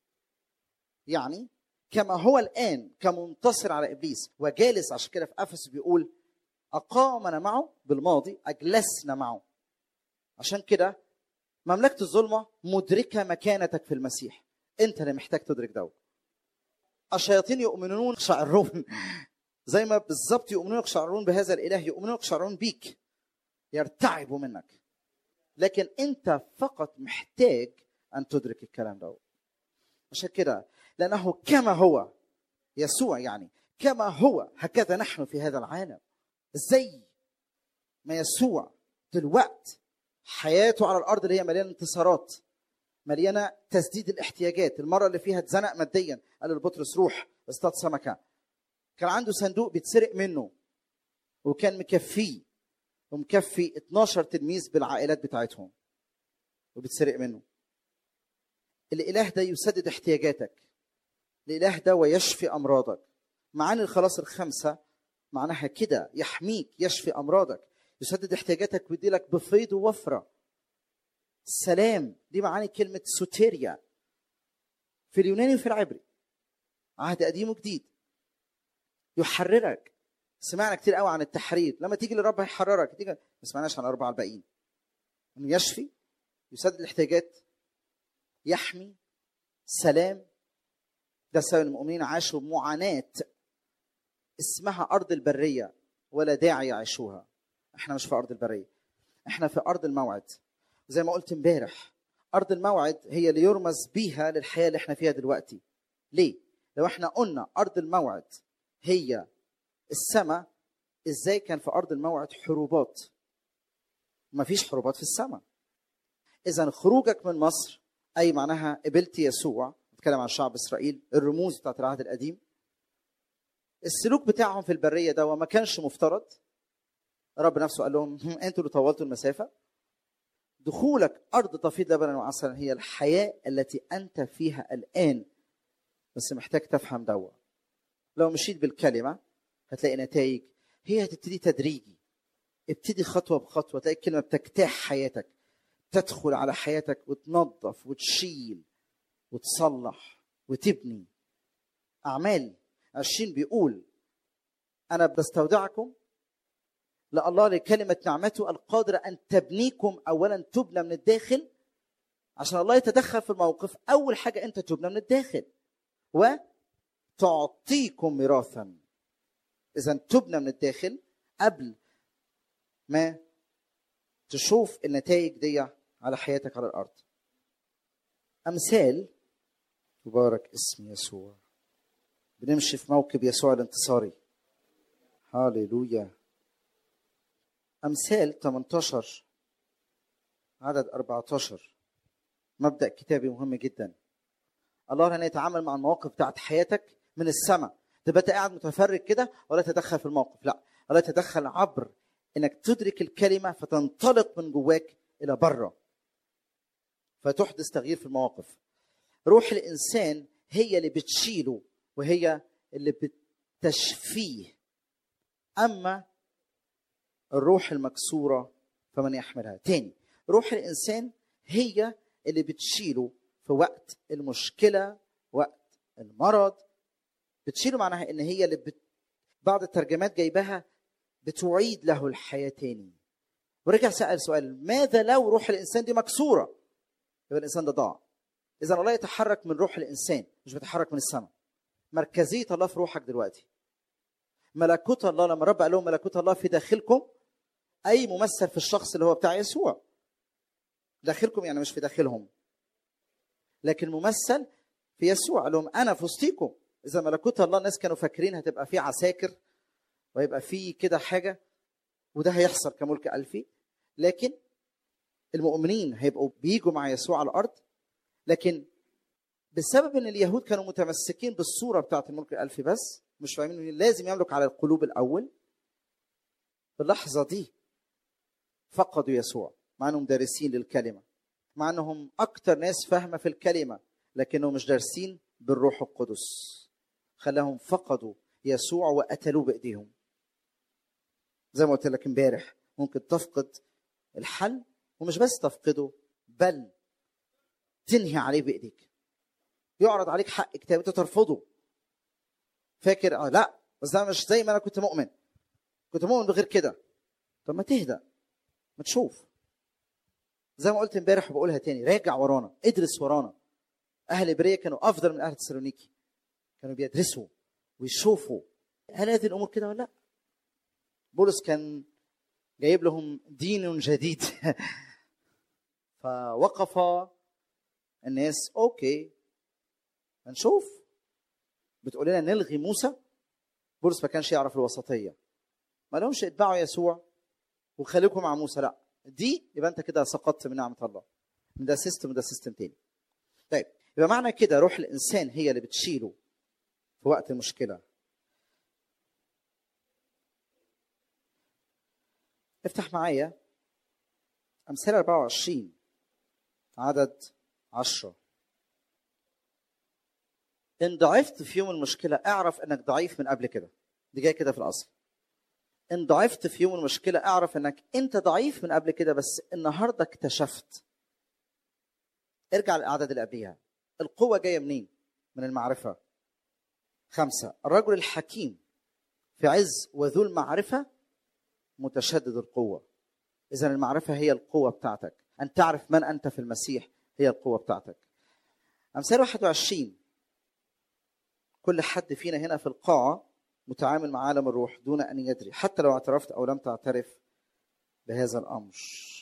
يعني كما هو الان كمنتصر على ابليس وجالس عشان كده في افسس بيقول اقامنا معه بالماضي اجلسنا معه عشان كده مملكه الظلمه مدركه مكانتك في المسيح انت اللي محتاج تدرك ده الشياطين يؤمنون يقشعرون زي ما بالظبط يؤمنون يقشعرون بهذا الاله يؤمنون يقشعرون بيك يرتعبوا منك لكن انت فقط محتاج ان تدرك الكلام ده عشان كده لانه كما هو يسوع يعني كما هو هكذا نحن في هذا العالم زي ما يسوع دلوقت حياته على الارض اللي هي مليانه انتصارات مليانه تسديد الاحتياجات المره اللي فيها اتزنق ماديا قال لبطرس روح اصطاد سمكه كان عنده صندوق بيتسرق منه وكان مكفيه ومكفي 12 تلميذ بالعائلات بتاعتهم وبتسرق منه الاله ده يسدد احتياجاتك الاله ده ويشفي امراضك معاني الخلاص الخمسه معناها كده يحميك يشفي امراضك يسدد احتياجاتك ويديلك بفيض ووفره السلام دي معاني كلمه سوتيريا في اليوناني وفي العبري عهد قديم وجديد يحررك سمعنا كتير قوي عن التحرير لما تيجي للرب هيحررك تيجي ما سمعناش عن الاربعه الباقيين انه يشفي يسدد الاحتياجات يحمي سلام ده سبب المؤمنين عاشوا معاناه اسمها ارض البريه ولا داعي يعيشوها احنا مش في ارض البريه احنا في ارض الموعد زي ما قلت امبارح ارض الموعد هي اللي يرمز بيها للحياه اللي احنا فيها دلوقتي ليه لو احنا قلنا ارض الموعد هي السماء ازاي كان في ارض الموعد حروبات ما فيش حروبات في السماء اذا خروجك من مصر اي معناها قبلت يسوع بتكلم عن شعب اسرائيل الرموز بتاعت العهد القديم السلوك بتاعهم في البريه ده وما كانش مفترض رب نفسه قال لهم انتوا اللي طولتوا المسافه دخولك ارض تفيض لبنا وعسلا هي الحياه التي انت فيها الان بس محتاج تفهم دوا لو مشيت بالكلمه هتلاقي نتائج هي هتبتدي تدريجي ابتدي خطوه بخطوه تلاقي الكلمه بتجتاح حياتك تدخل على حياتك وتنظف وتشيل وتصلح وتبني اعمال عشرين بيقول انا بستودعكم لا الله لكلمة نعمته القادرة أن تبنيكم أولا تبنى من الداخل عشان الله يتدخل في الموقف أول حاجة أنت تبنى من الداخل وتعطيكم ميراثا إذا تبنى من الداخل قبل ما تشوف النتائج دي على حياتك على الأرض أمثال مبارك اسم يسوع بنمشي في موكب يسوع الانتصاري هاليلويا أمثال 18 عدد 14 مبدأ كتابي مهم جدا الله هنا يتعامل مع المواقف بتاعت حياتك من السماء تبقى انت قاعد متفرج كده ولا تتدخل في الموقف لا ولا تتدخل عبر انك تدرك الكلمه فتنطلق من جواك الى بره فتحدث تغيير في المواقف روح الانسان هي اللي بتشيله وهي اللي بتشفيه اما الروح المكسوره فمن يحملها تاني روح الانسان هي اللي بتشيله في وقت المشكله وقت المرض بتشيله معناها ان هي اللي بت... بعض الترجمات جايبها بتعيد له الحياه تاني ورجع سال سؤال ماذا لو روح الانسان دي مكسوره يبقى الانسان ده ضاع اذا الله يتحرك من روح الانسان مش بيتحرك من السماء مركزيه الله في روحك دلوقتي ملكوت الله لما رب قال لهم ملكوت الله في داخلكم اي ممثل في الشخص اللي هو بتاع يسوع داخلكم يعني مش في داخلهم لكن ممثل في يسوع قال لهم انا في وسطيكم اذا ملكوت الله الناس كانوا فاكرين هتبقى في عساكر ويبقى في كده حاجه وده هيحصل كملك الفي لكن المؤمنين هيبقوا بيجوا مع يسوع على الارض لكن بسبب ان اليهود كانوا متمسكين بالصوره بتاعت الملك الالفي بس مش فاهمين ان لازم يملك على القلوب الاول في اللحظه دي فقدوا يسوع مع انهم دارسين للكلمه مع انهم اكتر ناس فاهمه في الكلمه لكنهم مش دارسين بالروح القدس خلاهم فقدوا يسوع وقتلوه بايديهم زي ما قلت لك امبارح ممكن تفقد الحل ومش بس تفقده بل تنهي عليه بايديك يعرض عليك حق كتاب انت ترفضه فاكر اه لا بس ده مش زي ما انا كنت مؤمن كنت مؤمن بغير كده طب ما تهدى ما تشوف زي ما قلت امبارح وبقولها تاني راجع ورانا ادرس ورانا اهل ابريه كانوا افضل من اهل تسالونيكي كانوا بيدرسوا ويشوفوا هل هذه الامور كده ولا لا بولس كان جايب لهم دين جديد فوقف الناس اوكي هنشوف بتقول لنا نلغي موسى بولس ما كانش يعرف الوسطيه ما لهمش اتبعوا يسوع وخليكم مع موسى لا دي يبقى انت كده سقطت من نعمه الله من ده سيستم وده سيستم تاني طيب يبقى معنى كده روح الانسان هي اللي بتشيله في وقت المشكله افتح معايا امثال 24 عدد 10 ان ضعفت في يوم المشكله اعرف انك ضعيف من قبل كده دي جايه كده في الاصل ان ضعفت في يوم المشكله اعرف انك انت ضعيف من قبل كده بس النهارده اكتشفت ارجع للاعداد اللي قبليها القوه جايه منين من المعرفه خمسه الرجل الحكيم في عز وذو المعرفه متشدد القوه اذا المعرفه هي القوه بتاعتك ان تعرف من انت في المسيح هي القوه بتاعتك امثال 21 كل حد فينا هنا في القاعه متعامل مع عالم الروح دون ان يدري حتى لو اعترفت او لم تعترف بهذا الامر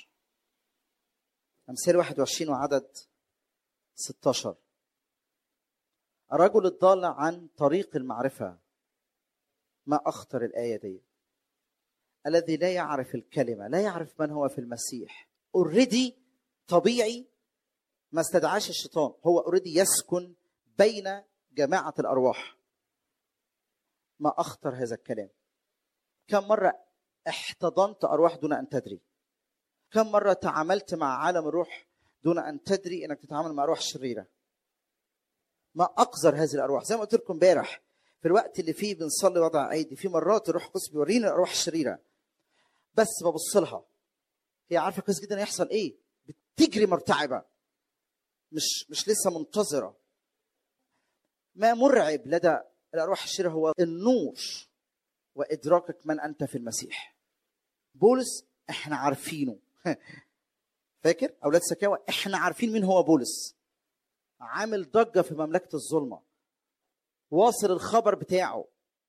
امثال 21 وعدد 16 الرجل الضال عن طريق المعرفه ما اخطر الايه دي الذي لا يعرف الكلمه لا يعرف من هو في المسيح اوريدي طبيعي ما استدعاش الشيطان هو اوريدي يسكن بين جماعه الارواح ما اخطر هذا الكلام كم مره احتضنت ارواح دون ان تدري كم مره تعاملت مع عالم الروح دون ان تدري انك تتعامل مع ارواح شريره ما اقذر هذه الارواح زي ما قلت لكم امبارح في الوقت اللي فيه بنصلي وضع ايدي في مرات الروح القدس بيورينا الارواح الشريره بس ببص لها هي عارفه كويس جدا هيحصل ايه بتجري مرتعبه مش مش لسه منتظره ما مرعب لدى الارواح الشريره هو النور وادراكك من انت في المسيح بولس احنا عارفينه فاكر اولاد سكاوى احنا عارفين مين هو بولس عامل ضجه في مملكه الظلمه واصل الخبر بتاعه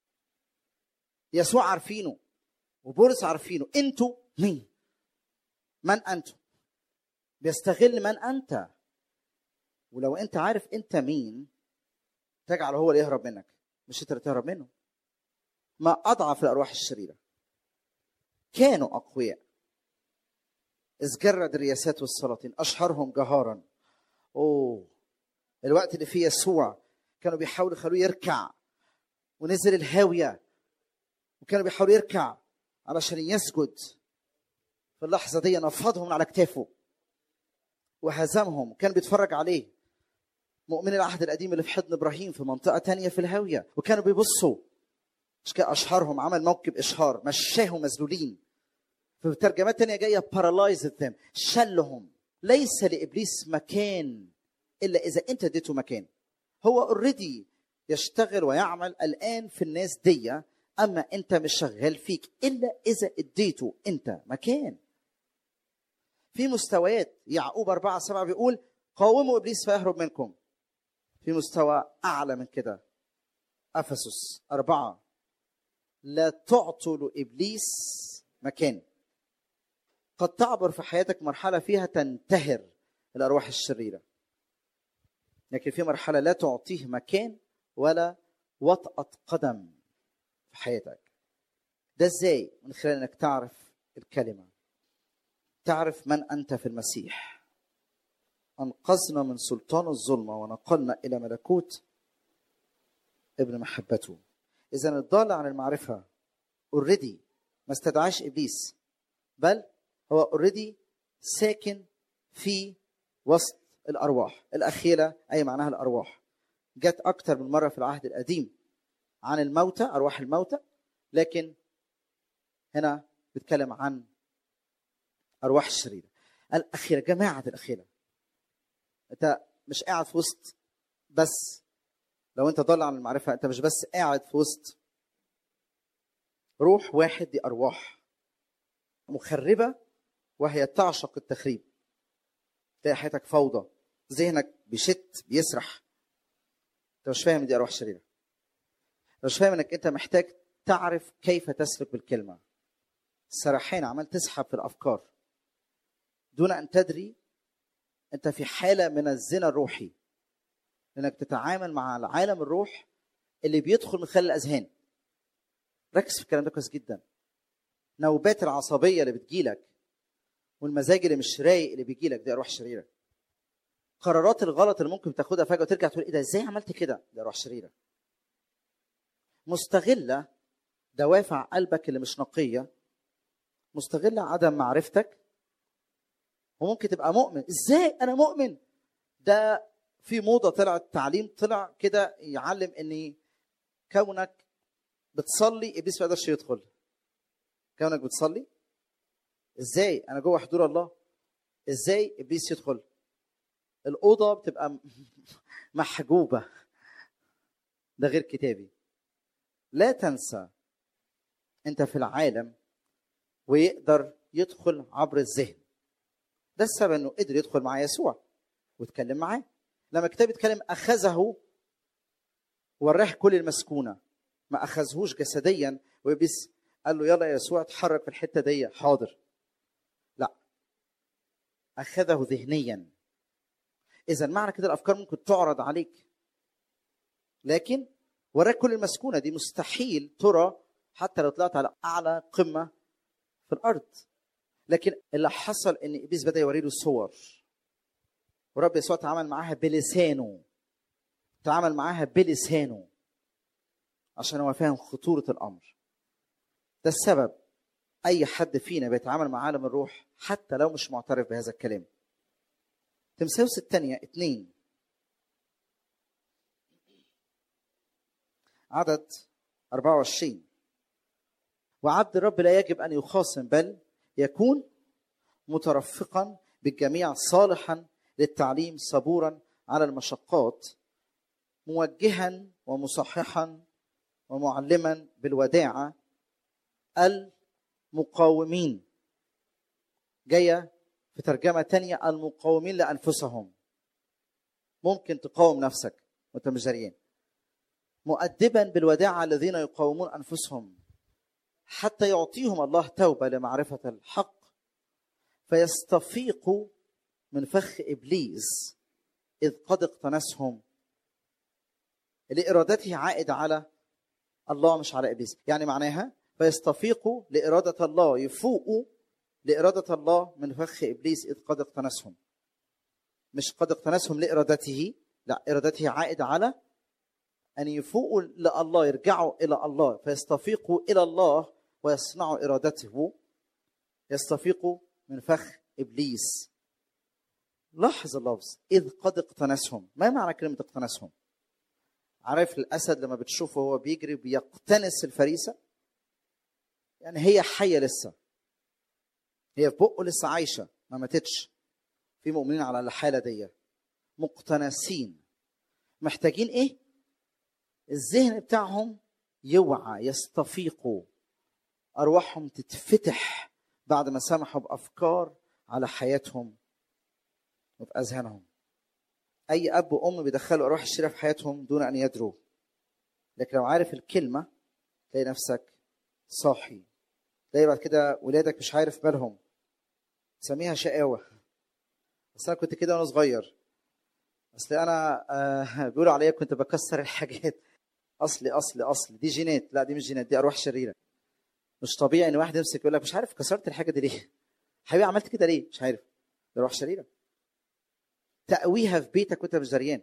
يسوع عارفينه وبولس عارفينه انتوا مين من انتم بيستغل من انت ولو انت عارف انت مين تجعل هو اللي يهرب منك مش انت اللي تهرب منه ما اضعف الارواح الشريره كانوا اقوياء اذ جرد الرياسات والسلاطين اشهرهم جهارا اوه الوقت اللي فيه يسوع كانوا بيحاولوا يخلوه يركع ونزل الهاويه وكانوا بيحاولوا يركع علشان يسجد في اللحظه دي نفضهم من على كتافه وهزمهم كان بيتفرج عليه مؤمن العهد القديم اللي في حضن ابراهيم في منطقه تانية في الهاويه وكانوا بيبصوا مش كده اشهرهم عمل موكب اشهار مشاهم مذلولين في ترجمات تانية جايه paralyzed them شلهم ليس لابليس مكان الا اذا انت اديته مكان هو اوريدي يشتغل ويعمل الان في الناس دي اما انت مش شغال فيك الا اذا اديته انت مكان في مستويات يعقوب أربعة سبعة بيقول قاوموا إبليس فيهرب منكم في مستوى أعلى من كده أفسس أربعة لا تعطوا لإبليس مكان قد تعبر في حياتك مرحلة فيها تنتهر الأرواح الشريرة لكن في مرحلة لا تعطيه مكان ولا وطأة قدم في حياتك ده ازاي من خلال انك تعرف الكلمه تعرف من انت في المسيح انقذنا من سلطان الظلمه ونقلنا الى ملكوت ابن محبته اذا الضال عن المعرفه اوريدي ما استدعاش ابليس بل هو اوريدي ساكن في وسط الارواح الاخيره اي معناها الارواح جت اكتر من مره في العهد القديم عن الموتى ارواح الموتى لكن هنا بيتكلم عن ارواح الشريره الاخيره جماعه الاخيره انت مش قاعد في وسط بس لو انت ضل عن المعرفه انت مش بس قاعد في وسط روح واحد دي ارواح مخربه وهي تعشق التخريب تلاقي حياتك فوضى ذهنك بيشت بيسرح انت مش فاهم دي ارواح شريره مش فاهم انك انت محتاج تعرف كيف تسلك بالكلمه سرحان عمال تسحب في الافكار دون ان تدري انت في حاله من الزنا الروحي انك تتعامل مع العالم الروح اللي بيدخل من خلال الاذهان ركز في الكلام ده كويس جدا نوبات العصبيه اللي بتجيلك والمزاج اللي مش رايق اللي بيجيلك دي ارواح شريره قرارات الغلط اللي ممكن تاخدها فجاه وترجع تقول ايه ده ازاي عملت كده دي ارواح شريره مستغله دوافع قلبك اللي مش نقيه مستغله عدم معرفتك وممكن تبقى مؤمن ازاي انا مؤمن ده في موضه طلعت تعليم طلع كده يعلم ان كونك بتصلي ابليس ما يقدرش يدخل كونك بتصلي ازاي انا جوه حضور الله ازاي ابليس يدخل الاوضه بتبقى محجوبه ده غير كتابي لا تنسى انت في العالم ويقدر يدخل عبر الذهن ده السبب انه قدر يدخل مع يسوع واتكلم معاه لما الكتاب يتكلم اخذه وراه كل المسكونه ما اخذهوش جسديا وبس قال له يلا يا يسوع اتحرك في الحته دي حاضر لا اخذه ذهنيا اذا معنى كده الافكار ممكن تعرض عليك لكن وراك كل المسكونه دي مستحيل ترى حتى لو طلعت على اعلى قمه في الارض لكن اللي حصل ان ابليس بدا يوري له صور ورب يسوع تعامل معاها بلسانه تعامل معاها بلسانه عشان هو فاهم خطوره الامر ده السبب اي حد فينا بيتعامل مع عالم الروح حتى لو مش معترف بهذا الكلام تمساوس الثانيه اتنين عدد 24 وعبد الرب لا يجب ان يخاصم بل يكون مترفقا بالجميع صالحا للتعليم صبورا على المشقات موجها ومصححا ومعلما بالوداعه المقاومين جايه في ترجمه تانية المقاومين لانفسهم ممكن تقاوم نفسك وانت مش دريان مؤدبا بالوداعه الذين يقاومون انفسهم حتى يعطيهم الله توبه لمعرفه الحق فيستفيقوا من فخ ابليس اذ قد اقتنسهم لارادته عائد على الله مش على ابليس يعني معناها فيستفيقوا لاراده الله يفوقوا لاراده الله من فخ ابليس اذ قد اقتنسهم مش قد اقتنسهم لارادته لا ارادته عائده على ان يفوقوا لله يرجعوا الى الله فيستفيقوا الى الله ويصنعوا ارادته يستفيقوا من فخ ابليس لاحظ اللفظ اذ قد اقتنسهم ما معنى كلمه اقتنسهم عارف الاسد لما بتشوفه هو بيجري بيقتنس الفريسه يعني هي حيه لسه هي في بقه لسه عايشه ما ماتتش في مؤمنين على الحاله دي مقتنسين محتاجين ايه الذهن بتاعهم يوعى يستفيقوا ارواحهم تتفتح بعد ما سمحوا بافكار على حياتهم وفي اذهانهم اي اب وام بيدخلوا ارواح الشريره في حياتهم دون ان يدروا لكن لو عارف الكلمه تلاقي نفسك صاحي تلاقي بعد كده ولادك مش عارف بالهم سميها شقاوه بس انا كنت كده وانا صغير اصل انا آه بيقولوا عليا كنت بكسر الحاجات اصلي اصلي اصلي دي جينات لا دي مش جينات دي ارواح شريره مش طبيعي ان واحد يمسك يقول لك مش عارف كسرت الحاجه دي ليه حبيبي عملت كده ليه مش عارف دي ارواح شريره تقويها في بيتك وانت مش دريان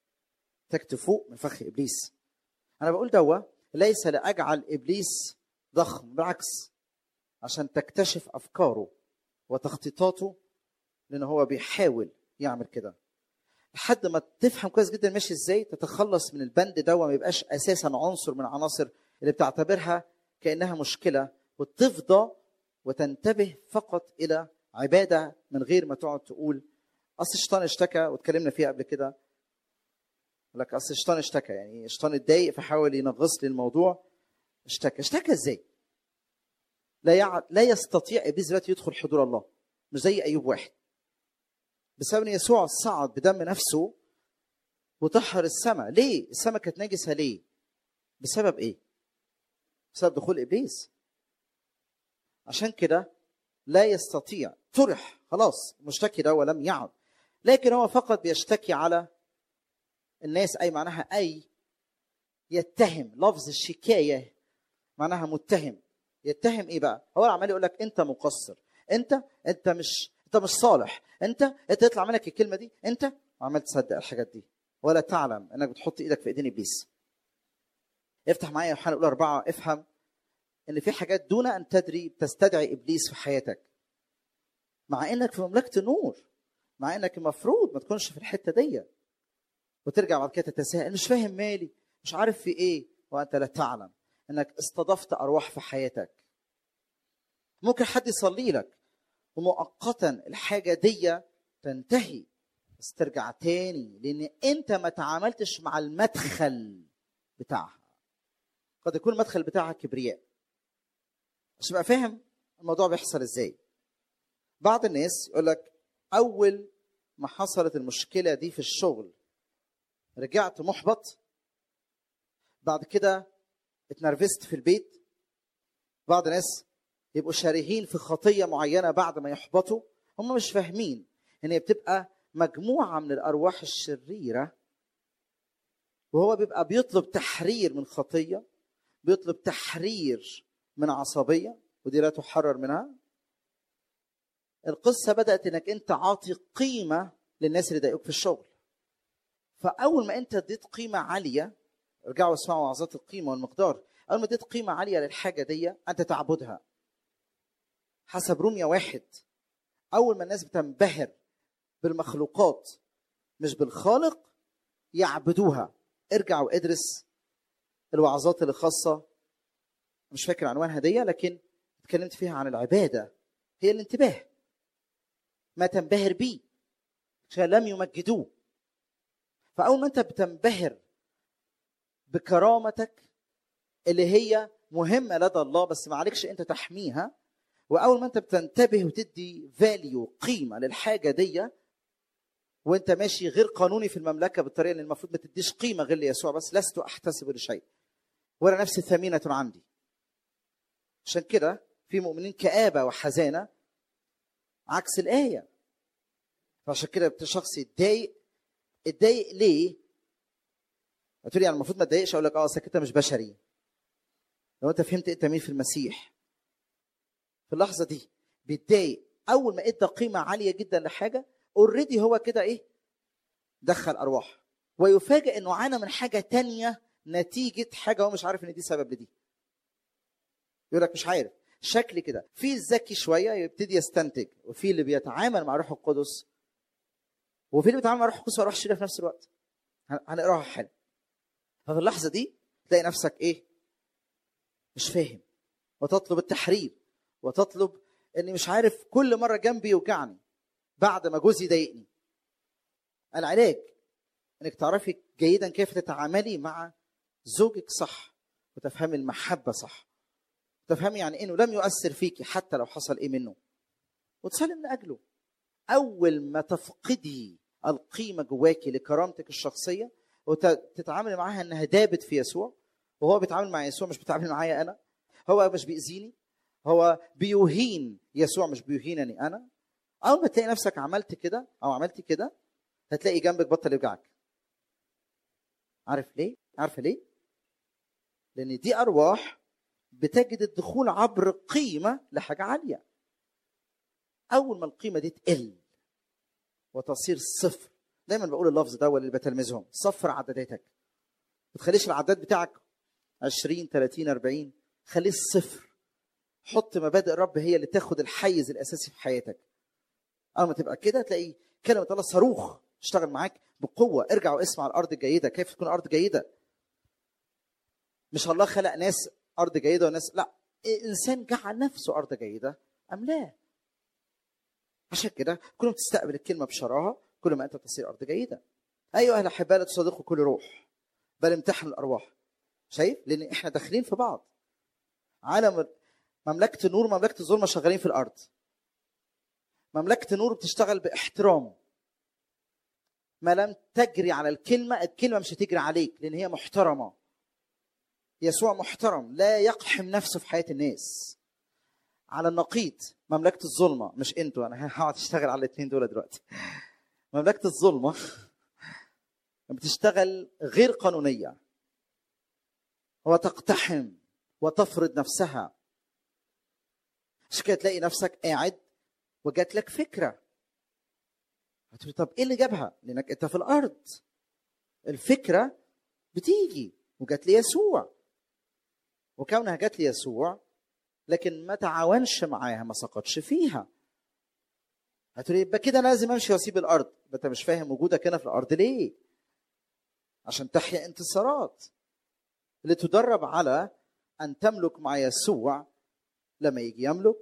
تفوق من فخ ابليس انا بقول دوا ليس لاجعل ابليس ضخم بالعكس عشان تكتشف افكاره وتخطيطاته لان هو بيحاول يعمل كده لحد ما تفهم كويس جدا ماشي ازاي تتخلص من البند ده وما يبقاش اساسا عنصر من العناصر اللي بتعتبرها كانها مشكله وتفضى وتنتبه فقط الى عباده من غير ما تقعد تقول اصل الشيطان اشتكى واتكلمنا فيها قبل كده لك اصل الشيطان اشتكى يعني الشيطان اتضايق فحاول ينغص لي الموضوع اشتكى اشتكى ازاي؟ لا يع... لا يستطيع ابليس دلوقتي يدخل حضور الله مش زي ايوب واحد بسبب ان يسوع صعد بدم نفسه وطهر السماء ليه السماء كانت نجسه ليه بسبب ايه بسبب دخول ابليس عشان كده لا يستطيع طرح خلاص مشتكي ده ولم يعد لكن هو فقط بيشتكي على الناس اي معناها اي يتهم لفظ الشكايه معناها متهم يتهم ايه بقى هو عمال يقول لك انت مقصر انت انت مش انت مش صالح انت انت يطلع منك الكلمه دي انت وعمال تصدق الحاجات دي ولا تعلم انك بتحط ايدك في ايدين ابليس افتح معايا يوحنا الاولى اربعه افهم ان في حاجات دون ان تدري تستدعي ابليس في حياتك مع انك في مملكه النور مع انك المفروض ما تكونش في الحته دي وترجع بعد كده تتساءل مش فاهم مالي مش عارف في ايه وانت لا تعلم انك استضفت ارواح في حياتك ممكن حد يصلي لك ومؤقتا الحاجه دي تنتهي بس ترجع تاني لان انت ما تعاملتش مع المدخل بتاعها قد يكون المدخل بتاعها كبرياء عشان تبقى فاهم الموضوع بيحصل ازاي بعض الناس يقول لك اول ما حصلت المشكله دي في الشغل رجعت محبط بعد كده اتنرفزت في البيت بعض الناس يبقوا شارهين في خطيه معينه بعد ما يحبطوا هم مش فاهمين ان هي بتبقى مجموعه من الارواح الشريره وهو بيبقى بيطلب تحرير من خطيه بيطلب تحرير من عصبيه ودي لا تحرر منها القصه بدات انك انت عاطي قيمه للناس اللي ضايقوك في الشغل فاول ما انت اديت قيمه عاليه ارجعوا اسمعوا وعظات القيمه والمقدار اول ما اديت قيمه عاليه للحاجه دي انت تعبدها حسب روميا واحد اول ما الناس بتنبهر بالمخلوقات مش بالخالق يعبدوها ارجع وادرس الوعظات اللي خاصه مش فاكر عنوانها دي لكن اتكلمت فيها عن العباده هي الانتباه ما تنبهر بيه عشان لم يمجدوه فاول ما انت بتنبهر بكرامتك اللي هي مهمه لدى الله بس ما عليكش انت تحميها واول ما انت بتنتبه وتدي فاليو قيمه للحاجه دي وانت ماشي غير قانوني في المملكه بالطريقه اللي المفروض ما تديش قيمه غير ليسوع بس لست احتسب لشيء ولا نفسي ثمينه عندي عشان كده في مؤمنين كآبة وحزانة عكس الآية فعشان كده شخص يتضايق اتضايق ليه؟ هتقول يعني المفروض ما تضايقش اقول لك اه اصل انت مش بشري لو انت فهمت انت مين في المسيح في اللحظه دي بيتضايق اول ما ادى قيمه عاليه جدا لحاجه اوريدي هو كده ايه دخل ارواح ويفاجئ انه عانى من حاجه تانية نتيجه حاجه هو مش عارف ان دي سبب لدي يقول لك مش عارف شكل كده في الذكي شويه يبتدي يستنتج وفي اللي بيتعامل مع روح القدس وفي اللي بيتعامل مع روح القدس وروح الشرير في نفس الوقت هن- هنقراها حلو ففي اللحظه دي تلاقي نفسك ايه مش فاهم وتطلب التحرير وتطلب اني مش عارف كل مره جنبي يوجعني بعد ما جوزي ضايقني العلاج انك تعرفي جيدا كيف تتعاملي مع زوجك صح وتفهمي المحبه صح تفهمي يعني انه لم يؤثر فيكي حتى لو حصل ايه منه وتصلي من اجله اول ما تفقدي القيمه جواكي لكرامتك الشخصيه وتتعاملي معاها انها دابت في يسوع وهو بيتعامل مع يسوع مش بيتعامل معايا انا هو مش بيأذيني هو بيهين يسوع مش بيهينني انا اول ما تلاقي نفسك عملت كده او عملتي كده هتلاقي جنبك بطل يوجعك عارف ليه عارفه ليه لان دي ارواح بتجد الدخول عبر قيمه لحاجه عاليه اول ما القيمه دي تقل وتصير صفر دايما بقول اللفظ ده اللي بتلمذهم صفر عدداتك ما تخليش العداد بتاعك 20 30 40 خليه صفر حط مبادئ الرب هي اللي تاخد الحيز الاساسي في حياتك اول ما تبقى كده تلاقي كلمه الله صاروخ تشتغل معاك بقوه ارجع واسمع الارض الجيده كيف تكون ارض جيده مش الله خلق ناس ارض جيده وناس لا انسان جعل نفسه ارض جيده ام لا عشان كده كل ما تستقبل الكلمه بشراهه كل ما انت تصير ارض جيده ايها الاحباء لا تصادقوا كل روح بل امتحنوا الارواح شايف لان احنا داخلين في بعض عالم مملكه النور ومملكه الظلمه شغالين في الارض مملكه النور بتشتغل باحترام ما لم تجري على الكلمه الكلمه مش هتجري عليك لان هي محترمه يسوع محترم لا يقحم نفسه في حياه الناس على النقيض مملكه الظلمه مش انتوا انا هقعد اشتغل على الاثنين دول دلوقتي مملكه الظلمه بتشتغل غير قانونيه وتقتحم وتفرض نفسها عشان كده تلاقي نفسك قاعد وجات لك فكره هتقول طب ايه اللي جابها؟ لانك انت في الارض الفكره بتيجي وجات لي يسوع وكونها جات لي يسوع لكن ما تعاونش معاها ما سقطش فيها هتقولي يبقى كده لازم امشي واسيب الارض انت مش فاهم وجودك هنا في الارض ليه عشان تحيا انتصارات اللي تدرب على ان تملك مع يسوع لما يجي يملك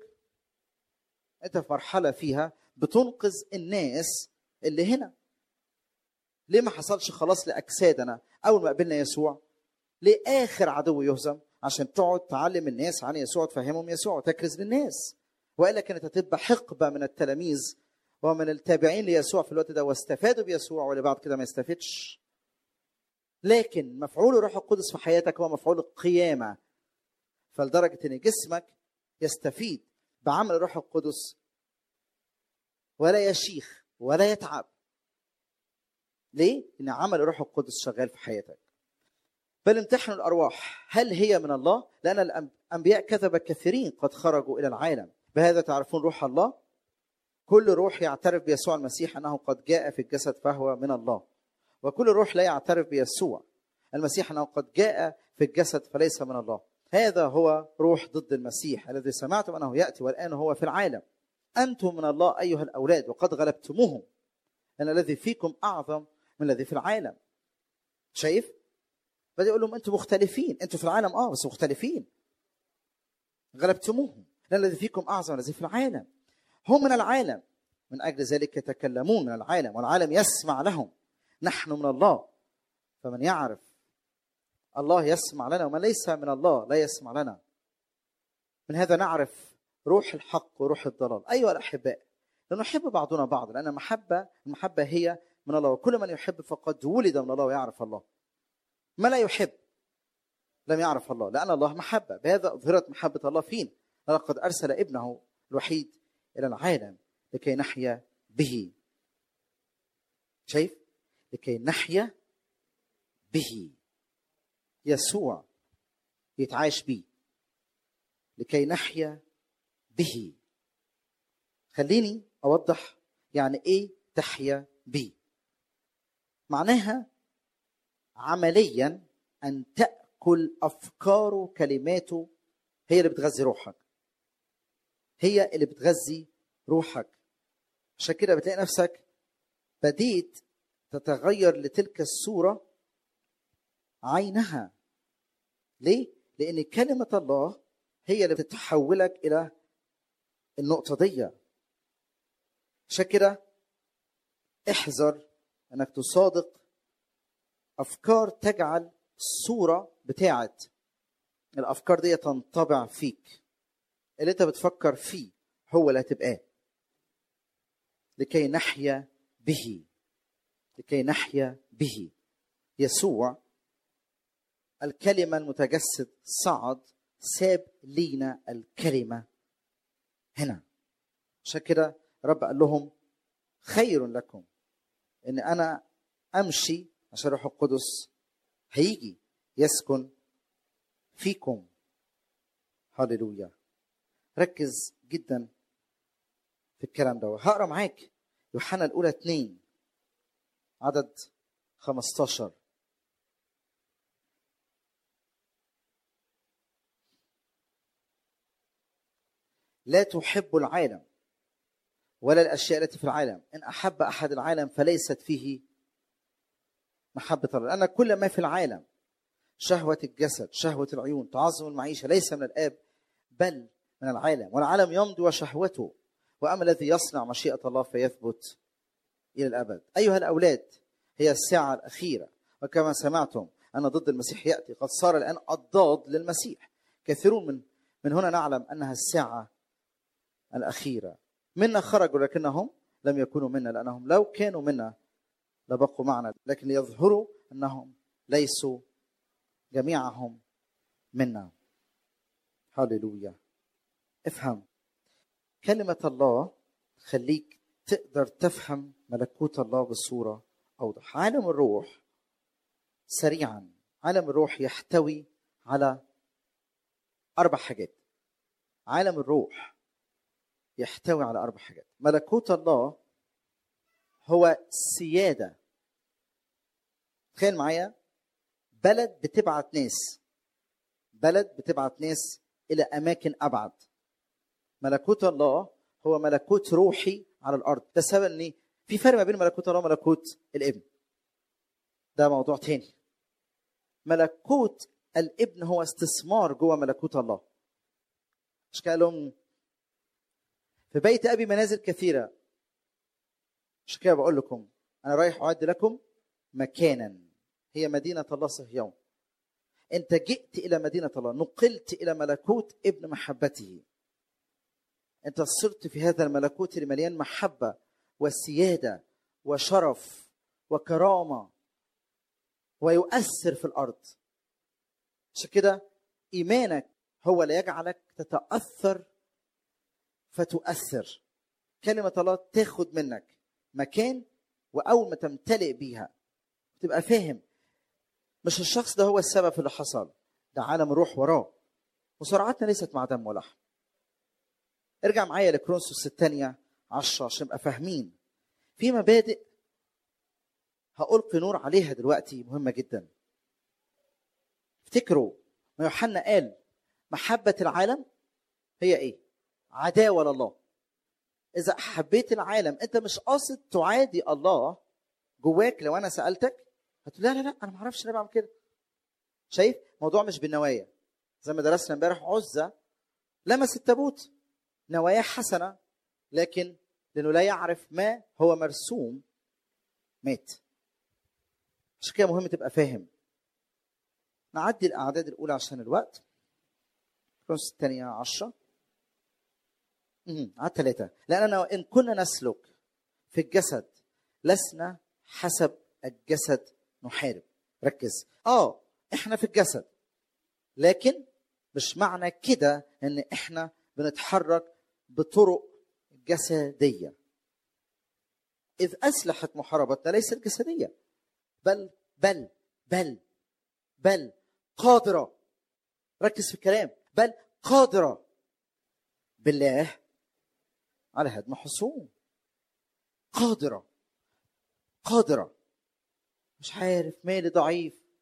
انت في مرحله فيها بتنقذ الناس اللي هنا ليه ما حصلش خلاص لاجسادنا اول ما قابلنا يسوع ليه اخر عدو يهزم عشان تقعد تعلم الناس عن يسوع تفهمهم يسوع وتكرز للناس والا كانت هتبقى حقبه من التلاميذ ومن التابعين ليسوع في الوقت ده واستفادوا بيسوع واللي بعد كده ما يستفدش لكن مفعول الروح القدس في حياتك هو مفعول القيامه فلدرجه ان جسمك يستفيد بعمل الروح القدس ولا يشيخ ولا يتعب ليه؟ ان عمل الروح القدس شغال في حياتك بل امتحنوا الارواح هل هي من الله؟ لان الانبياء كذب كثيرين قد خرجوا الى العالم بهذا تعرفون روح الله كل روح يعترف بيسوع المسيح انه قد جاء في الجسد فهو من الله وكل روح لا يعترف بيسوع المسيح انه قد جاء في الجسد فليس من الله هذا هو روح ضد المسيح الذي سمعتم انه ياتي والان هو في العالم انتم من الله ايها الاولاد وقد غلبتموهم لان الذي فيكم اعظم من الذي في العالم شايف بدا يقول لهم انتم مختلفين انتم في العالم اه بس مختلفين غلبتموهم لان الذي فيكم اعظم من الذي في العالم هم من العالم من اجل ذلك يتكلمون من العالم والعالم يسمع لهم نحن من الله فمن يعرف الله يسمع لنا ومن ليس من الله لا يسمع لنا من هذا نعرف روح الحق وروح الضلال ايها الاحباء لنحب بعضنا بعضا لان المحبه المحبه هي من الله وكل من يحب فقد ولد من الله ويعرف الله ما لا يحب لم يعرف الله لان الله محبه بهذا اظهرت محبه الله فينا لقد ارسل ابنه الوحيد الى العالم لكي نحيا به شايف لكي نحيا به يسوع يتعايش بيه لكي نحيا به خليني اوضح يعني ايه تحيا بيه معناها عمليا ان تاكل افكاره كلماته هي اللي بتغذي روحك هي اللي بتغذي روحك عشان كده بتلاقي نفسك بديت تتغير لتلك الصوره عينها ليه لان كلمه الله هي اللي بتحولك الى النقطه دي عشان كده احذر انك تصادق افكار تجعل الصوره بتاعت الافكار دي تنطبع فيك اللي انت بتفكر فيه هو اللي هتبقاه لكي نحيا به لكي نحيا به يسوع الكلمه المتجسد صعد ساب لينا الكلمه هنا عشان كده رب قال لهم خير لكم ان انا امشي عشان الروح القدس هيجي يسكن فيكم هللويا ركز جدا في الكلام ده هقرا معاك يوحنا الاولى 2 عدد 15 لا تحب العالم ولا الاشياء التي في العالم ان احب احد العالم فليست فيه محبه الله لان كل ما في العالم شهوه الجسد شهوه العيون تعظم المعيشه ليس من الاب بل من العالم والعالم يمضي وشهوته واما الذي يصنع مشيئه الله فيثبت الى الابد ايها الاولاد هي الساعه الاخيره وكما سمعتم ان ضد المسيح ياتي قد صار الان الضاد للمسيح كثيرون من من هنا نعلم انها الساعه الاخيره منا خرجوا لكنهم لم يكونوا منا لانهم لو كانوا منا لبقوا معنا لكن ليظهروا انهم ليسوا جميعهم منا هللويا افهم كلمة الله تخليك تقدر تفهم ملكوت الله بصورة أوضح عالم الروح سريعا عالم الروح يحتوي على أربع حاجات عالم الروح يحتوي على أربع حاجات ملكوت الله هو سيادة تخيل معايا بلد بتبعت ناس بلد بتبعت ناس إلى أماكن أبعد ملكوت الله هو ملكوت روحي على الارض ده السبب ان في فرق ما بين ملكوت الله وملكوت الابن ده موضوع تاني ملكوت الابن هو استثمار جوه ملكوت الله مش قال لهم في بيت ابي منازل كثيره مش كده بقول لكم انا رايح اعد لكم مكانا هي مدينه الله صهيون انت جئت الى مدينه الله نقلت الى ملكوت ابن محبته انت صرت في هذا الملكوت المليان محبه وسياده وشرف وكرامه ويؤثر في الارض عشان كده ايمانك هو اللي يجعلك تتاثر فتؤثر كلمه الله تاخد منك مكان واول ما تمتلئ بيها تبقى فاهم مش الشخص ده هو السبب في اللي حصل ده عالم الروح وراه وسرعتنا ليست مع دم ولحم ارجع معايا لكرونسوس الثانية عشرة عشان نبقى فاهمين في مبادئ هألقي نور عليها دلوقتي مهمة جدا افتكروا ما يوحنا قال محبة العالم هي ايه؟ عداوة لله إذا حبيت العالم أنت مش قاصد تعادي الله جواك لو أنا سألتك هتقول لا لا لا أنا ما أعرفش ليه بعمل كده شايف؟ موضوع مش بالنوايا زي ما درسنا امبارح عزة لمس التابوت نوايا حسنه لكن لانه لا يعرف ما هو مرسوم مات عشان كده مهم تبقى فاهم نعدي الاعداد الاولى عشان الوقت كرونس الثانيه عشرة على ثلاثة لأننا إن كنا نسلك في الجسد لسنا حسب الجسد نحارب ركز اه احنا في الجسد لكن مش معنى كده ان احنا بنتحرك بطرق جسديه اذ اسلحه محاربتنا ليست جسديه بل بل بل بل قادره ركز في الكلام بل قادره بالله على هدم حصون قادره قادره مش عارف مالي ضعيف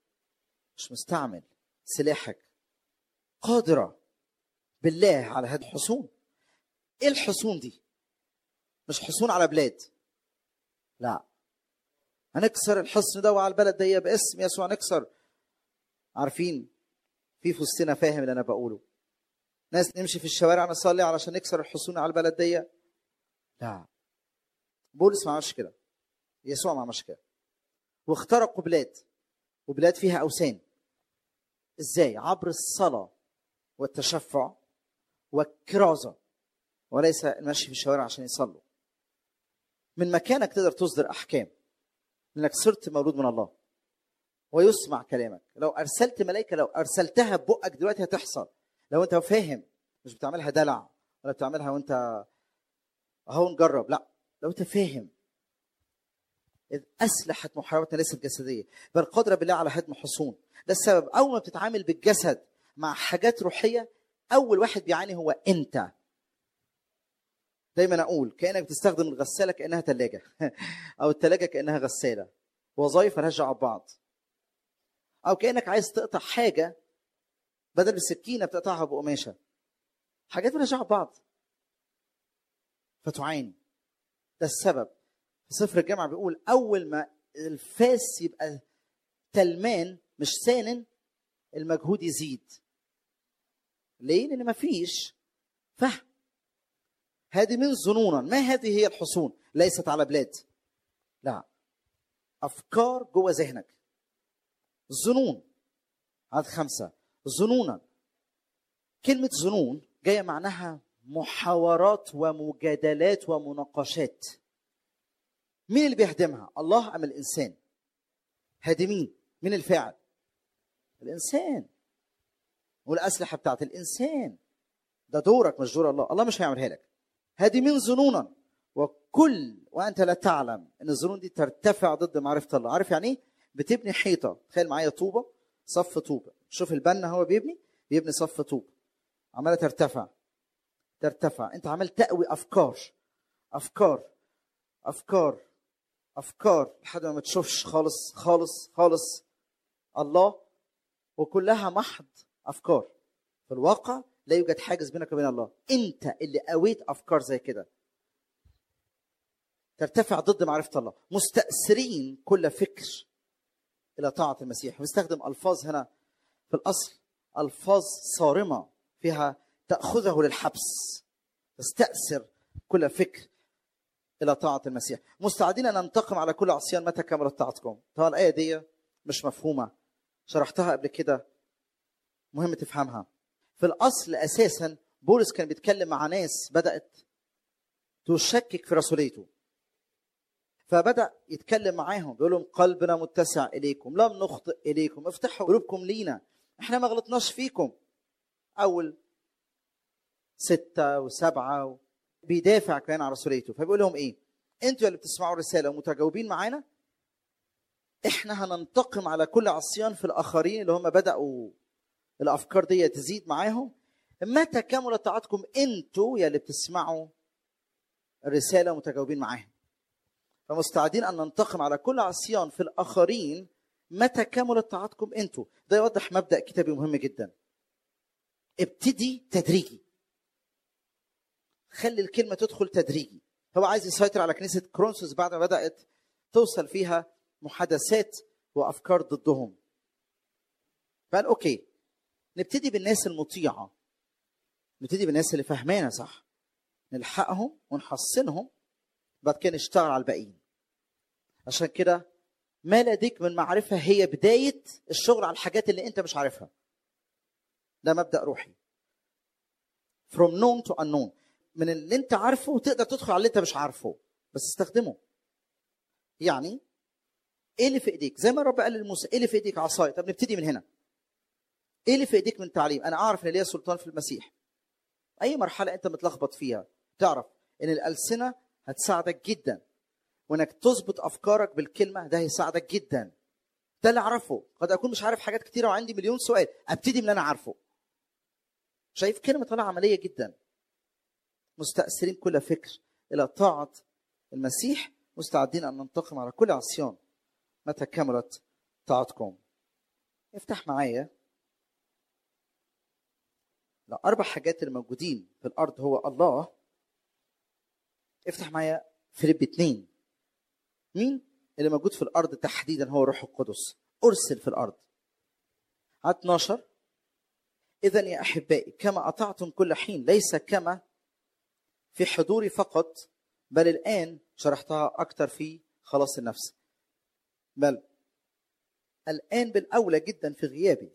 مش مستعمل سلاحك قادرة بالله على هذه الحصون ايه الحصون دي مش حصون على بلاد لا هنكسر الحصن ده وعلى البلد دي باسم يسوع نكسر عارفين في في وسطنا فاهم اللي انا بقوله ناس نمشي في الشوارع نصلي علشان نكسر الحصون على البلد دي لا بولس ما عملش كده يسوع ما عملش كده واخترقوا بلاد وبلاد فيها اوثان ازاي عبر الصلاه والتشفع والكرازه وليس المشي في الشوارع عشان يصلوا من مكانك تقدر تصدر احكام لانك صرت مولود من الله ويسمع كلامك لو ارسلت ملائكه لو ارسلتها ببقك دلوقتي هتحصل لو انت فاهم مش بتعملها دلع ولا بتعملها وانت اهو نجرب لا لو انت فاهم إذ أسلحة محاربتنا ليست جسدية بل قادرة بالله على هدم حصون ده السبب أول ما بتتعامل بالجسد مع حاجات روحية أول واحد بيعاني هو أنت دايما أقول كأنك بتستخدم الغسالة كأنها ثلاجة أو الثلاجة كأنها غسالة وظائف مالهاش دعوة ببعض أو كأنك عايز تقطع حاجة بدل بالسكينة بتقطعها بقماشة حاجات مالهاش دعوة ببعض فتعاني ده السبب في سفر الجامعة بيقول أول ما الفاس يبقى تلمان مش سانن المجهود يزيد ليه؟ لأن مفيش فهم هذه من ظنونا ما هذه هي الحصون ليست على بلاد لا أفكار جوه ذهنك ظنون عدد خمسة ظنونا كلمة ظنون جاية معناها محاورات ومجادلات ومناقشات مين اللي بيهدمها الله ام الانسان هادمين مين الفاعل الانسان والاسلحه بتاعت الانسان ده دورك مش دور الله الله مش هيعملها لك هادمين ظنونا وكل وانت لا تعلم ان الظنون دي ترتفع ضد معرفه الله عارف يعني ايه بتبني حيطه تخيل معايا طوبه صف طوبه شوف البنا هو بيبني بيبني صف طوب عماله ترتفع ترتفع انت عمال تقوي افكار افكار افكار افكار لحد ما ما تشوفش خالص خالص خالص الله وكلها محض افكار في الواقع لا يوجد حاجز بينك وبين الله انت اللي قويت افكار زي كده ترتفع ضد معرفه الله مستأثرين كل فكر الى طاعه المسيح بيستخدم الفاظ هنا في الاصل الفاظ صارمه فيها تاخذه للحبس تستأثر كل فكر الى طاعه المسيح مستعدين ان ننتقم على كل عصيان متى كملت طاعتكم طبعا الايه دي مش مفهومه شرحتها قبل كده مهم تفهمها في الاصل اساسا بولس كان بيتكلم مع ناس بدات تشكك في رسوليته فبدا يتكلم معاهم بيقول لهم قلبنا متسع اليكم لم نخطئ اليكم افتحوا قلوبكم لينا احنا ما غلطناش فيكم اول ستة وسبعة و... بيدافع كمان عن رسوليته فبيقول لهم ايه انتوا اللي بتسمعوا الرسالة ومتجاوبين معانا احنا هننتقم على كل عصيان في الاخرين اللي هم بدأوا الافكار دي تزيد معاهم متى كملت طاعتكم انتوا يا اللي بتسمعوا الرسالة ومتجاوبين معاها فمستعدين ان ننتقم على كل عصيان في الاخرين متى كملت طاعتكم انتوا ده يوضح مبدا كتابي مهم جدا ابتدي تدريجي خلي الكلمه تدخل تدريجي هو عايز يسيطر على كنيسه كرونسوس بعد ما بدات توصل فيها محادثات وافكار ضدهم فقال اوكي نبتدي بالناس المطيعه نبتدي بالناس اللي فهمانه صح نلحقهم ونحصنهم بعد كده نشتغل على الباقيين عشان كده ما لديك من معرفه هي بدايه الشغل على الحاجات اللي انت مش عارفها ده مبدا روحي from known to unknown من اللي انت عارفه تقدر تدخل على اللي انت مش عارفه بس استخدمه يعني ايه اللي في ايديك زي ما الرب قال لموسى ايه اللي في ايديك عصايه طب نبتدي من هنا ايه اللي في ايديك من تعليم انا اعرف ان ليا سلطان في المسيح اي مرحله انت متلخبط فيها تعرف ان الالسنه هتساعدك جدا وانك تظبط افكارك بالكلمه ده هيساعدك جدا ده اللي اعرفه قد اكون مش عارف حاجات كتيره وعندي مليون سؤال ابتدي من اللي انا عارفه شايف كلمه طالعه عمليه جدا مستأثرين كل فكر الى طاعه المسيح مستعدين ان ننتقم على كل عصيان متى كملت طاعتكم افتح معايا لو اربع حاجات اللي موجودين في الارض هو الله افتح معايا فيليب اتنين مين اللي موجود في الارض تحديدا هو الروح القدس ارسل في الارض عدد 12 اذا يا احبائي كما اطعتم كل حين ليس كما في حضوري فقط بل الان شرحتها اكثر في خلاص النفس بل الان بالاولى جدا في غيابي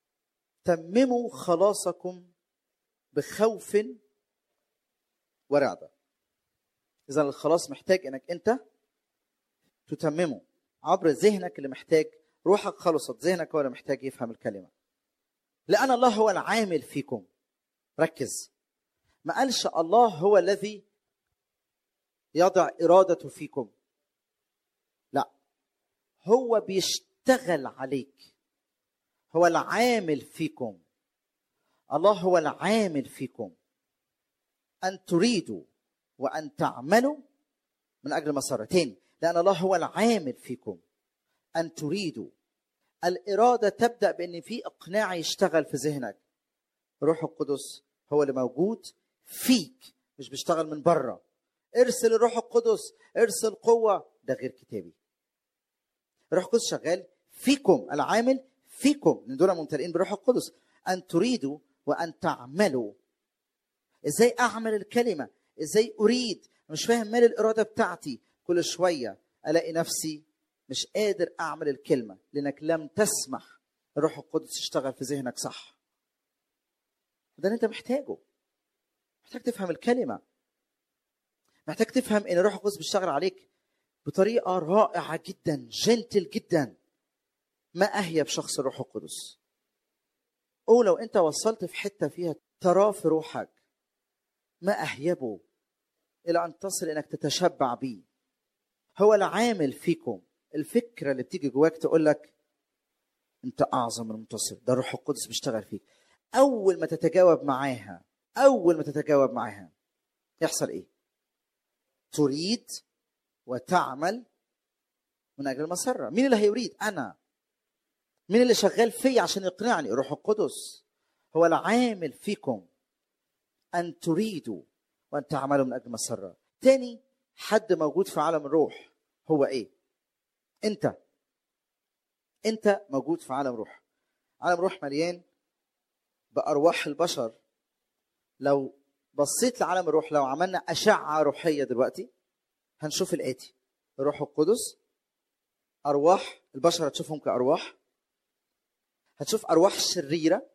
تمموا خلاصكم بخوف ورعده اذا الخلاص محتاج انك انت تتممه عبر ذهنك اللي محتاج روحك خلصت ذهنك هو اللي محتاج يفهم الكلمه لان الله هو العامل فيكم ركز ما قالش الله هو الذي يضع ارادته فيكم لا هو بيشتغل عليك هو العامل فيكم الله هو العامل فيكم ان تريدوا وان تعملوا من اجل مسار تاني لان الله هو العامل فيكم ان تريدوا الاراده تبدا بان في اقناع يشتغل في ذهنك روح القدس هو اللي موجود فيك مش بيشتغل من بره ارسل الروح القدس ارسل قوه ده غير كتابي الروح القدس شغال فيكم العامل فيكم لان دول ممتلئين بالروح القدس ان تريدوا وان تعملوا ازاي اعمل الكلمه ازاي اريد مش فاهم مال الاراده بتاعتي كل شويه الاقي نفسي مش قادر اعمل الكلمه لانك لم تسمح الروح القدس يشتغل في ذهنك صح ده اللي انت محتاجه محتاج تفهم الكلمه محتاج تفهم ان الروح القدس بيشتغل عليك بطريقه رائعه جدا جنتل جدا ما اهيب شخص الروح القدس او لو انت وصلت في حته فيها تراه في روحك ما اهيبه الى ان تصل انك تتشبع بيه هو العامل فيكم الفكره اللي بتيجي جواك تقول لك انت اعظم من المنتصر ده الروح القدس بيشتغل فيك اول ما تتجاوب معاها اول ما تتجاوب معاها يحصل ايه تريد وتعمل من اجل المسره مين اللي هيريد انا مين اللي شغال فيا عشان يقنعني الروح القدس هو العامل فيكم ان تريدوا وان تعملوا من اجل مسره تاني حد موجود في عالم الروح هو ايه انت انت موجود في عالم روح عالم روح مليان بارواح البشر لو بصيت لعالم الروح لو عملنا اشعه روحيه دلوقتي هنشوف الاتي الروح القدس ارواح البشر هتشوفهم كارواح هتشوف ارواح شريره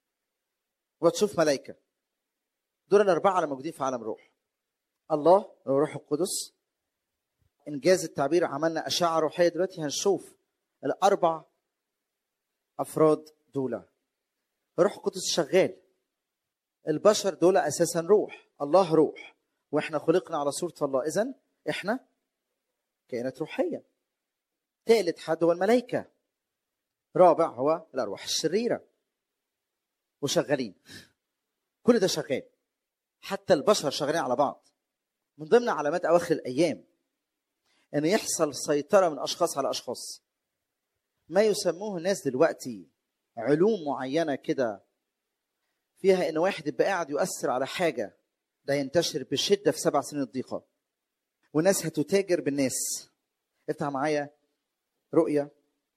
وهتشوف ملائكه دول الاربعه اللي موجودين في عالم الروح الله الروح القدس انجاز التعبير عملنا اشعه روحيه دلوقتي هنشوف الاربع افراد دول الروح القدس شغال البشر دول اساسا روح الله روح واحنا خلقنا على صوره الله اذا احنا كائنات روحيه ثالث حد هو الملائكه رابع هو الارواح الشريره وشغالين كل ده شغال حتى البشر شغالين على بعض من ضمن علامات اواخر الايام ان يحصل سيطره من اشخاص على اشخاص ما يسموه الناس دلوقتي علوم معينه كده فيها ان واحد يبقى قاعد يؤثر على حاجه ده ينتشر بشده في سبع سنين الضيقه والناس هتتاجر بالناس افتح معايا رؤيا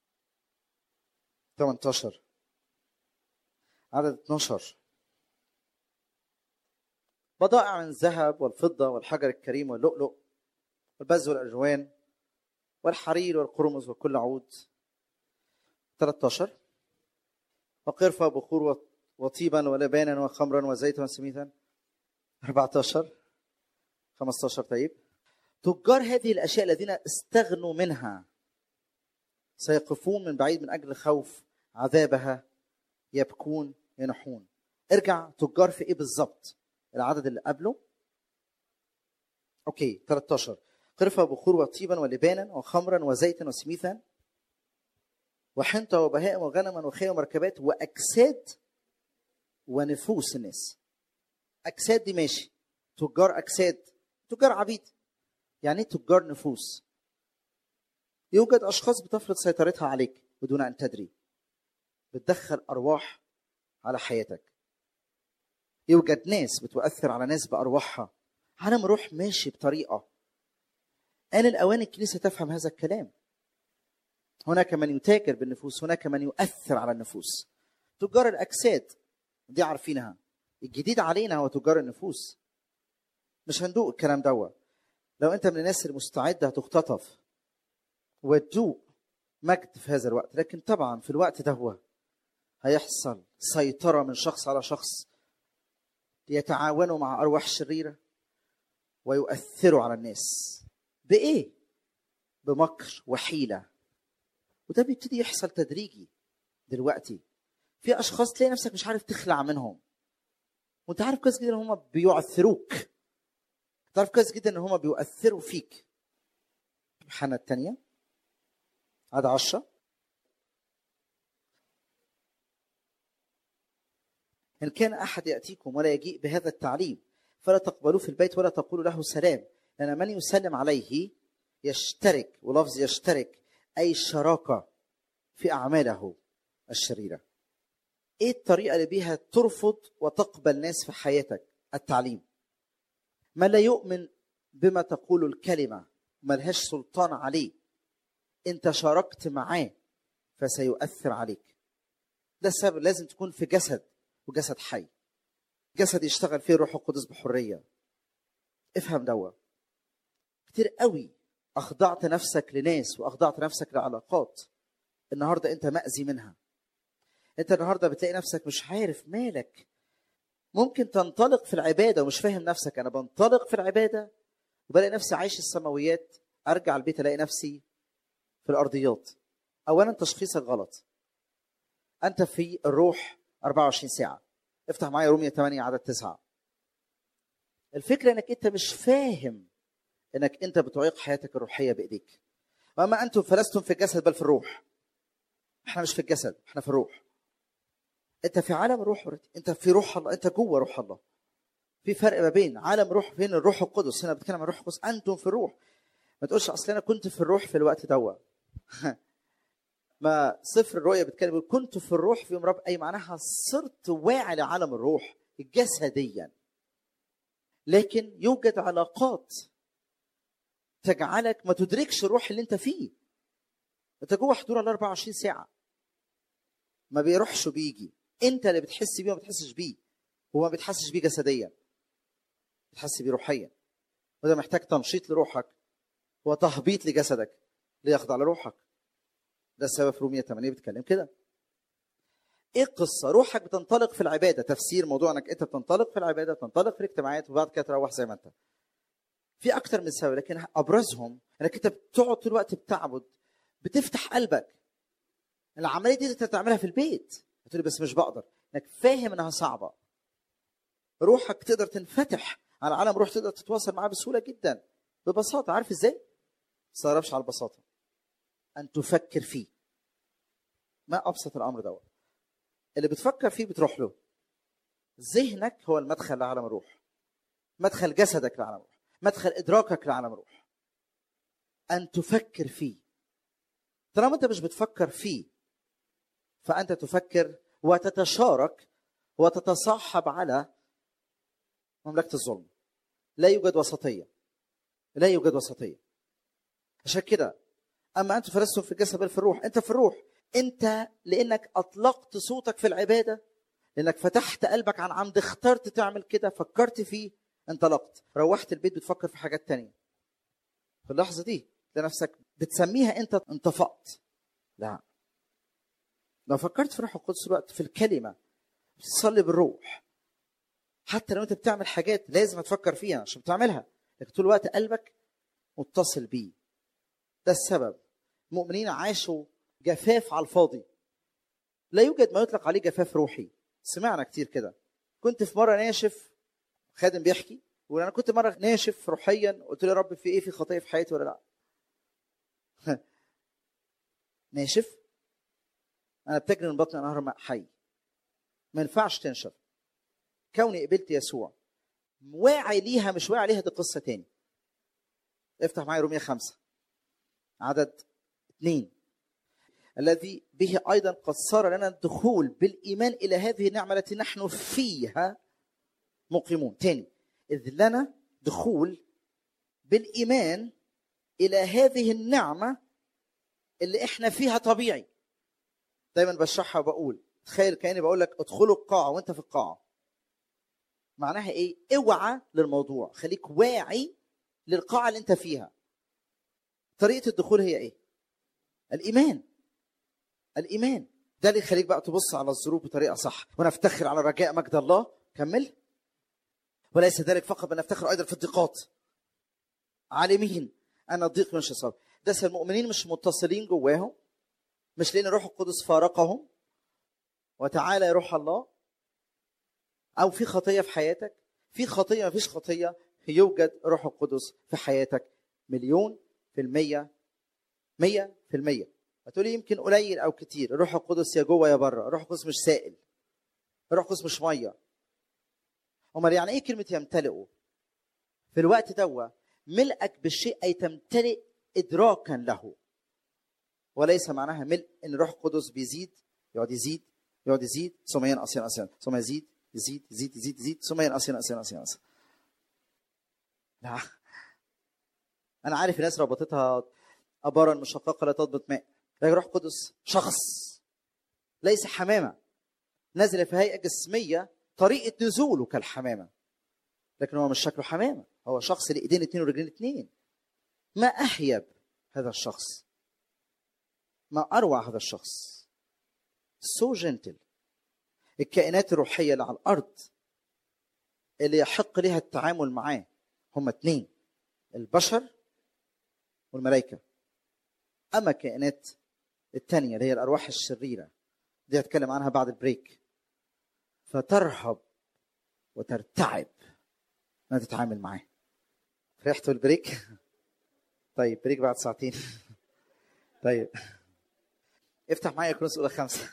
18 عدد 12 بضائع من الذهب والفضة والحجر الكريم واللؤلؤ والبز والأجوان والحرير والقرمز وكل عود 13 وقرفة وبخور وطيبا ولبانا وخمرا وزيتا وسميثا 14 15 طيب تجار هذه الأشياء الذين استغنوا منها سيقفون من بعيد من أجل خوف عذابها يبكون ينحون ارجع تجار في ايه بالظبط العدد اللي قبله اوكي 13 قرفة وبخور وطيبا ولبانا وخمرا وزيتا وسميثا وحنطة وبهائم وغنما وخيل ومركبات وأجساد ونفوس الناس أجساد دي ماشي تجار أجساد تجار عبيد يعني ايه تجار نفوس يوجد أشخاص بتفرض سيطرتها عليك بدون أن تدري بتدخل ارواح على حياتك يوجد ناس بتؤثر على ناس بارواحها عالم روح ماشي بطريقه آن الأوان الكنيسة تفهم هذا الكلام هناك من يتاجر بالنفوس هناك من يؤثر على النفوس تجار الأجساد دي عارفينها الجديد علينا هو تجار النفوس مش هندوق الكلام دوا لو انت من الناس المستعده هتختطف وتدوق مجد في هذا الوقت لكن طبعا في الوقت ده هيحصل سيطره من شخص على شخص يتعاونوا مع ارواح شريره ويؤثروا على الناس بايه بمكر وحيله وده بيبتدي يحصل تدريجي دلوقتي في اشخاص تلاقي نفسك مش عارف تخلع منهم وانت عارف كويس جدا ان هم بيعثروك تعرف كويس جدا ان هم بيؤثروا فيك الحنة الثانية عدد عشرة إن كان أحد يأتيكم ولا يجيء بهذا التعليم فلا تقبلوه في البيت ولا تقولوا له سلام لأن من يسلم عليه يشترك ولفظ يشترك أي شراكة في أعماله الشريرة إيه الطريقة اللي بيها ترفض وتقبل ناس في حياتك التعليم من لا يؤمن بما تقول الكلمة ملهاش سلطان عليه انت شاركت معاه فسيؤثر عليك ده السبب لازم تكون في جسد وجسد حي جسد يشتغل فيه الروح القدس بحرية افهم دوا كتير قوي أخضعت نفسك لناس وأخضعت نفسك لعلاقات النهاردة أنت مأذي منها أنت النهاردة بتلاقي نفسك مش عارف مالك ممكن تنطلق في العبادة ومش فاهم نفسك أنا بنطلق في العبادة وبلاقي نفسي عايش السماويات أرجع البيت ألاقي نفسي في الأرضيات أولا تشخيصك غلط أنت في الروح 24 ساعة افتح معايا رومية 8 عدد 9 الفكرة انك انت مش فاهم انك انت بتعيق حياتك الروحية بايديك واما انتم فلستم في الجسد بل في الروح احنا مش في الجسد احنا في الروح انت في عالم الروح ورد. انت في روح الله انت جوه روح الله في فرق ما بين عالم روح بين الروح القدس هنا بتكلم عن الروح القدس انتم في الروح ما تقولش اصل انا كنت في الروح في الوقت دوا ما سفر الرؤيا بيتكلم كنت في الروح في يوم رب اي معناها صرت واعي لعالم الروح جسديا لكن يوجد علاقات تجعلك ما تدركش الروح اللي انت فيه انت جوه حضور ال 24 ساعه ما بيروحش وبيجي انت اللي بتحس بيه وما بتحسش بيه هو ما بيتحسش بيه جسديا بتحس بيه روحيا وده محتاج تنشيط لروحك وتهبيط لجسدك ليخضع لروحك ده السبب في رومية 8 بيتكلم كده ايه القصه روحك بتنطلق في العباده تفسير موضوع انك انت بتنطلق في العباده تنطلق في الاجتماعات وبعد كده تروح زي ما انت في اكتر من سبب لكن ابرزهم انك انت بتقعد طول الوقت بتعبد بتفتح قلبك العمليه دي انت تعملها في البيت تقول بس مش بقدر انك فاهم انها صعبه روحك تقدر تنفتح على عالم روح تقدر تتواصل معاه بسهوله جدا ببساطه عارف ازاي؟ ما تستغربش على البساطه ان تفكر فيه ما ابسط الامر دوت اللي بتفكر فيه بتروح له ذهنك هو المدخل لعالم الروح مدخل جسدك لعالم الروح مدخل ادراكك لعالم الروح ان تفكر فيه طالما انت مش بتفكر فيه فانت تفكر وتتشارك وتتصاحب على مملكه الظلم لا يوجد وسطيه لا يوجد وسطيه عشان كده اما انتم فلستم في الجسد بل في الروح انت في الروح انت لانك اطلقت صوتك في العباده لانك فتحت قلبك عن عمد اخترت تعمل كده فكرت فيه انطلقت روحت البيت بتفكر في حاجات تانية في اللحظه دي لنفسك بتسميها انت انطفأت لا لو فكرت في روح القدس الوقت في الكلمه بتصلي بالروح حتى لو انت بتعمل حاجات لازم تفكر فيها عشان بتعملها لكن طول الوقت قلبك متصل بيه ده السبب المؤمنين عاشوا جفاف على الفاضي لا يوجد ما يطلق عليه جفاف روحي سمعنا كتير كده كنت في مره ناشف خادم بيحكي وانا كنت مره ناشف روحيا قلت له يا رب في ايه في خطيه في حياتي ولا لا ناشف انا بتجري من بطن نهر ماء حي ما ينفعش تنشف كوني قبلت يسوع واعي ليها مش واعي ليها دي قصه تاني افتح معايا رومية خمسة عدد اثنين الذي به به ايضا قد صار لنا الدخول بالايمان الى هذه النعمه التي نحن فيها مقيمون تاني اذ لنا دخول بالايمان الى هذه النعمه اللي احنا فيها طبيعي دايما بشرحها وبقول تخيل كاني بقول لك ادخلوا القاعه وانت في القاعه معناها ايه اوعى للموضوع خليك واعي للقاعه اللي انت فيها طريقه الدخول هي ايه الايمان الايمان ده اللي يخليك بقى تبص على الظروف بطريقه صح ونفتخر على رجاء مجد الله كمل وليس ذلك فقط بل نفتخر ايضا في الضيقات عالمين ان الضيق مش صعب ده المؤمنين مش متصلين جواهم مش لان الروح القدس فارقهم وتعالى يا روح الله او في خطيه في حياتك في خطيه ما فيش خطيه يوجد روح القدس في حياتك مليون في المية مية في المية هتقولي يمكن قليل او كتير الروح القدس يا جوه يا بره الروح القدس مش سائل الروح القدس مش ميه امال يعني ايه كلمه يمتلئه في الوقت دوا ملئك بالشيء اي تمتلئ ادراكا له وليس معناها ملء ان الروح القدس بيزيد يقعد يزيد يقعد يزيد ثم ينقص ينقص ينقص ثم يزيد يزيد يزيد يزيد يزيد ثم ينقص ينقص ينقص ينقص لا انا عارف الناس ربطتها ابارا مشققه لا تضبط ماء لكن روح القدس شخص ليس حمامه نزل في هيئه جسميه طريقه نزوله كالحمامه لكن هو مش شكله حمامه هو شخص ليه ايدين اتنين ورجلين اتنين ما احيب هذا الشخص ما اروع هذا الشخص سو so جنتل الكائنات الروحيه اللي على الارض اللي يحق لها التعامل معاه هم اتنين البشر والملائكه اما الكائنات التانية اللي هي الارواح الشريره دي هتكلم عنها بعد البريك فترهب وترتعب انها تتعامل معاه فرحتوا البريك طيب بريك بعد ساعتين طيب افتح معايا كروس اولى خمسه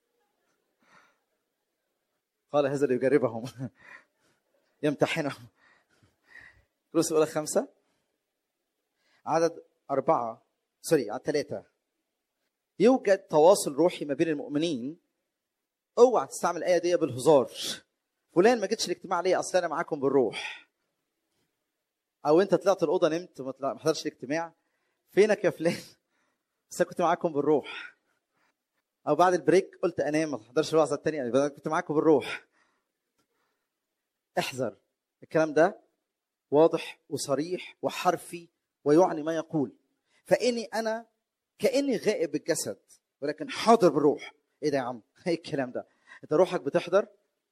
قال هذا اللي يجربهم يمتحنهم كروس اولى خمسه عدد أربعة سوري عدد ثلاثة يوجد تواصل روحي ما بين المؤمنين اوعى تستعمل الايه دي بالهزار فلان ما جتش الاجتماع ليه اصل انا معاكم بالروح او انت طلعت الاوضه نمت ما حضرتش الاجتماع فينك يا فلان بس انا كنت معاكم بالروح او بعد البريك قلت انام ما حضرش الوعظه الثانيه كنت معاكم بالروح احذر الكلام ده واضح وصريح وحرفي ويعني ما يقول فاني انا كاني غائب بالجسد ولكن حاضر بالروح ايه ده يا عم ايه الكلام ده انت روحك بتحضر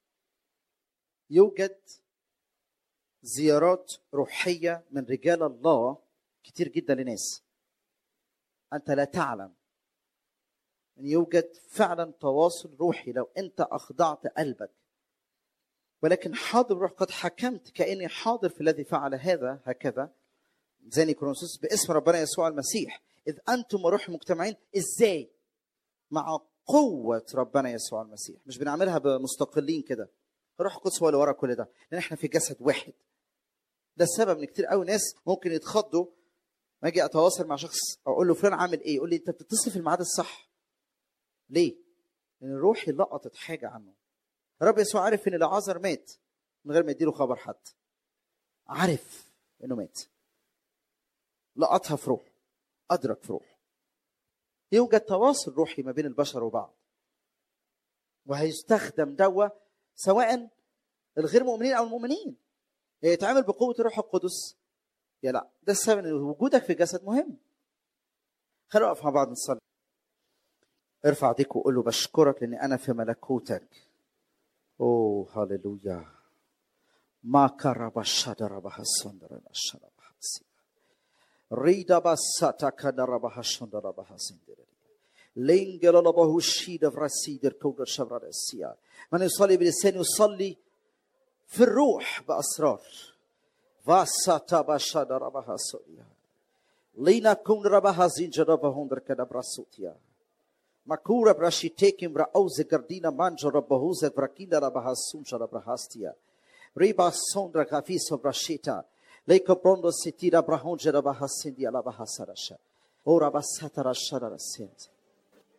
يوجد زيارات روحيه من رجال الله كتير جدا لناس انت لا تعلم ان يوجد فعلا تواصل روحي لو انت اخضعت قلبك ولكن حاضر روح قد حكمت كاني حاضر في الذي فعل هذا هكذا زاني كورنثوس باسم ربنا يسوع المسيح اذ انتم وروح مجتمعين ازاي مع قوه ربنا يسوع المسيح مش بنعملها بمستقلين كده الروح القدس هو اللي ورا كل ده لان احنا في جسد واحد ده السبب ان كتير قوي ناس ممكن يتخضوا ما اجي اتواصل مع شخص او اقول له فلان عامل ايه يقول لي انت بتتصل في الميعاد الصح ليه لان روحي لقطت حاجه عنه الرب يسوع عارف ان العازر مات من غير ما يديله خبر حد عارف انه مات لقطها في روحه ادرك في روحه يوجد تواصل روحي ما بين البشر وبعض وهيستخدم دوا سواء الغير مؤمنين او المؤمنين يتعامل بقوه الروح القدس يا لا ده السبب ان وجودك في الجسد مهم خلينا نقف مع بعض نصلي ارفع ايديك وقول له بشكرك لاني انا في ملكوتك اوه هللويا ما كرب الشجر بها السندر الشجر بها ريدا بساتا كدر بها الشندر بها سندر لينجل لبه الشيد فرسيدر كودر شبر السيار من يصلي بلسان يصلي في الروح بأسرار فاساتا بشادر بها سوريا لينا كون ربها زنجر بهندر كدبر سوتيا makura brashitekim bra auze gardina manjo rabahuze brakinda rabaha sumsha rabrahastia riba sondra gafiso brashita leiko brondo sitira brahonje rabahasindia labahasarasha ora basata rashara rasenza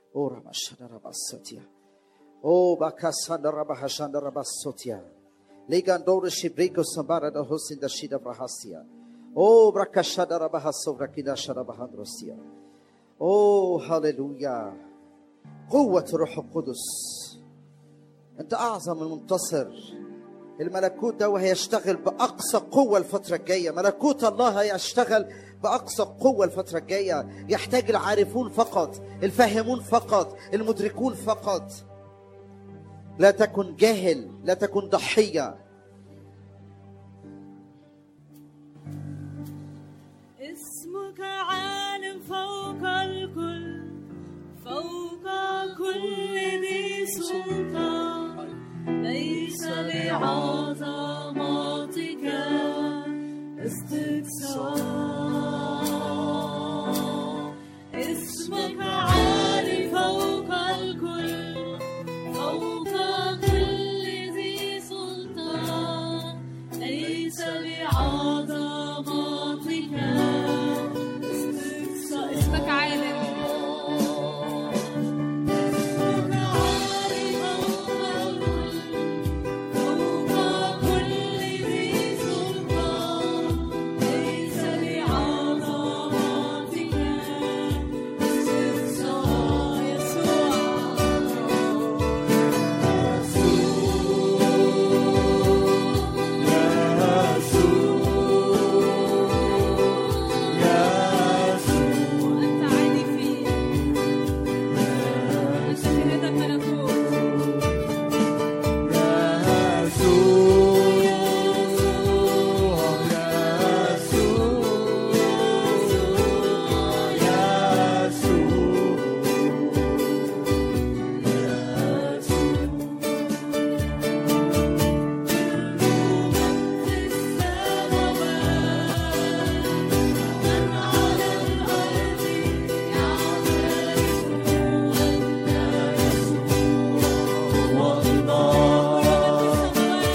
او ربا شانا ربا السوتيا او باكا سانا ربا هشانا ربا السوتيا ليغان دور شبريكو سمبارا دا حسين دا شيدا برهاسيا او بركا شانا ربا هسو بركينا شانا بهاندروسيا او هاليلويا قوة روح القدس انت اعظم المنتصر الملكوت ده هيشتغل باقصى قوه الفتره الجايه ملكوت الله هيشتغل باقصى قوه الفتره الجايه يحتاج العارفون فقط الفاهمون فقط المدركون فقط لا تكن جاهل لا تكن ضحيه اسمك عالم فوق الكل فوق كل ذي سلطان ليس بعظمتك استكثار اسمك عالي فوق الكل فوق كل ذي سلطان ليس بعظمتك استكثار اسمك عالم اسمك عالي فوق الكل فوق كل ذي سلطان ليس بعظمتك استكثار يسوع وأنت عالي فيه أنت في هذا الملكوت في السماوات ومن على الأرض يعترف أن يسوع الله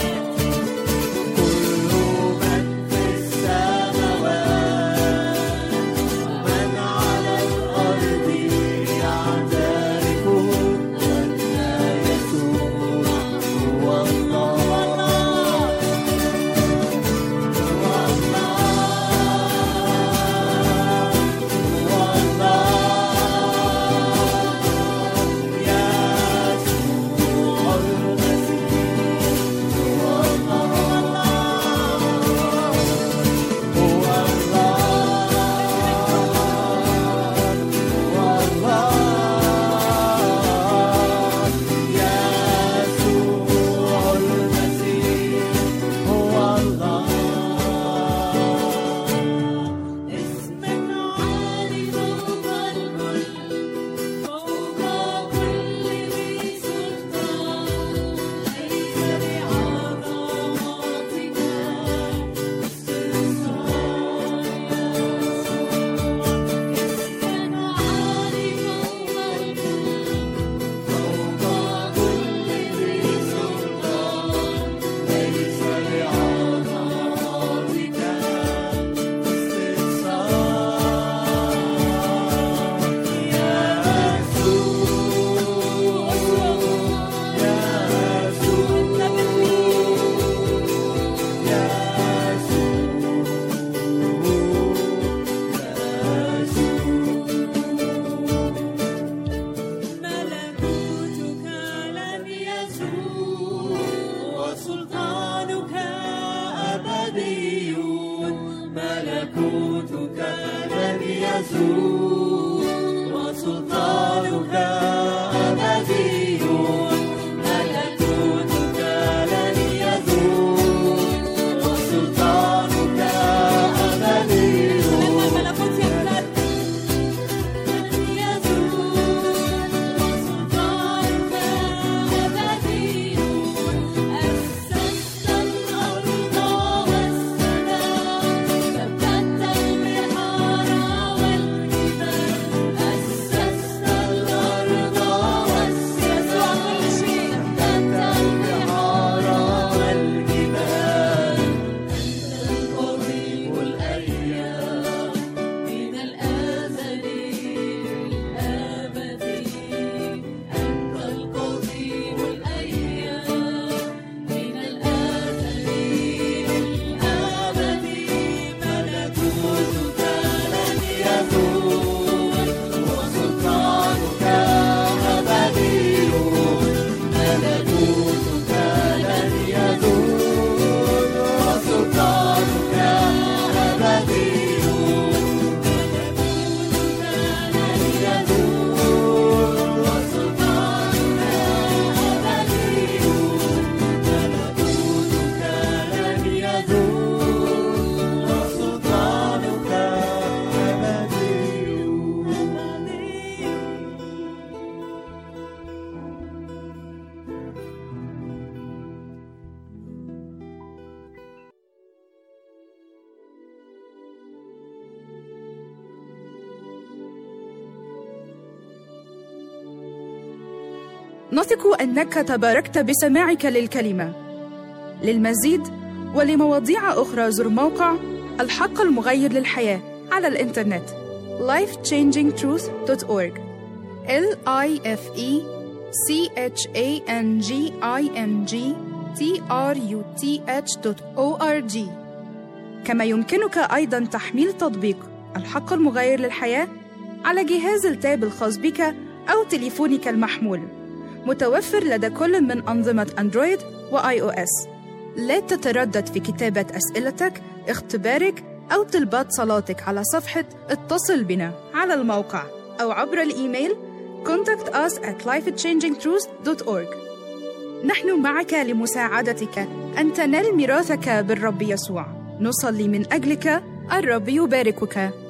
اسمك عالي فوق الكل فوق كل ذي سلطان ليس بعظمتك استثار اسمك عالي فوق الكل فوق كل ذي سلطان ليس بعظمتك ملكوتك لن يزول وسلطانك أبدي ملكوتك لن يزول وسلطانك أبدي ملكوتك لن يزول وسلطانك أبدي لما الملكوت يمتد لن يزول وسلطانك أبدي أسست الأرض والسماء ثبتت البحار والجبال نثق أنك تباركت بسماعك للكلمة للمزيد ولمواضيع أخرى زر موقع الحق المغير للحياة على الإنترنت lifechangingtruth.org l i f e c h a n g i n g t r u t h.org كما يمكنك أيضا تحميل تطبيق الحق المغير للحياة على جهاز التاب الخاص بك أو تليفونك المحمول متوفر لدى كل من أنظمة أندرويد وآي أو إس لا تتردد في كتابة أسئلتك اختبارك أو طلبات صلاتك على صفحة اتصل بنا على الموقع أو عبر الإيميل contact us at lifechangingtruth.org نحن معك لمساعدتك أن تنال ميراثك بالرب يسوع نصلي من أجلك الرب يباركك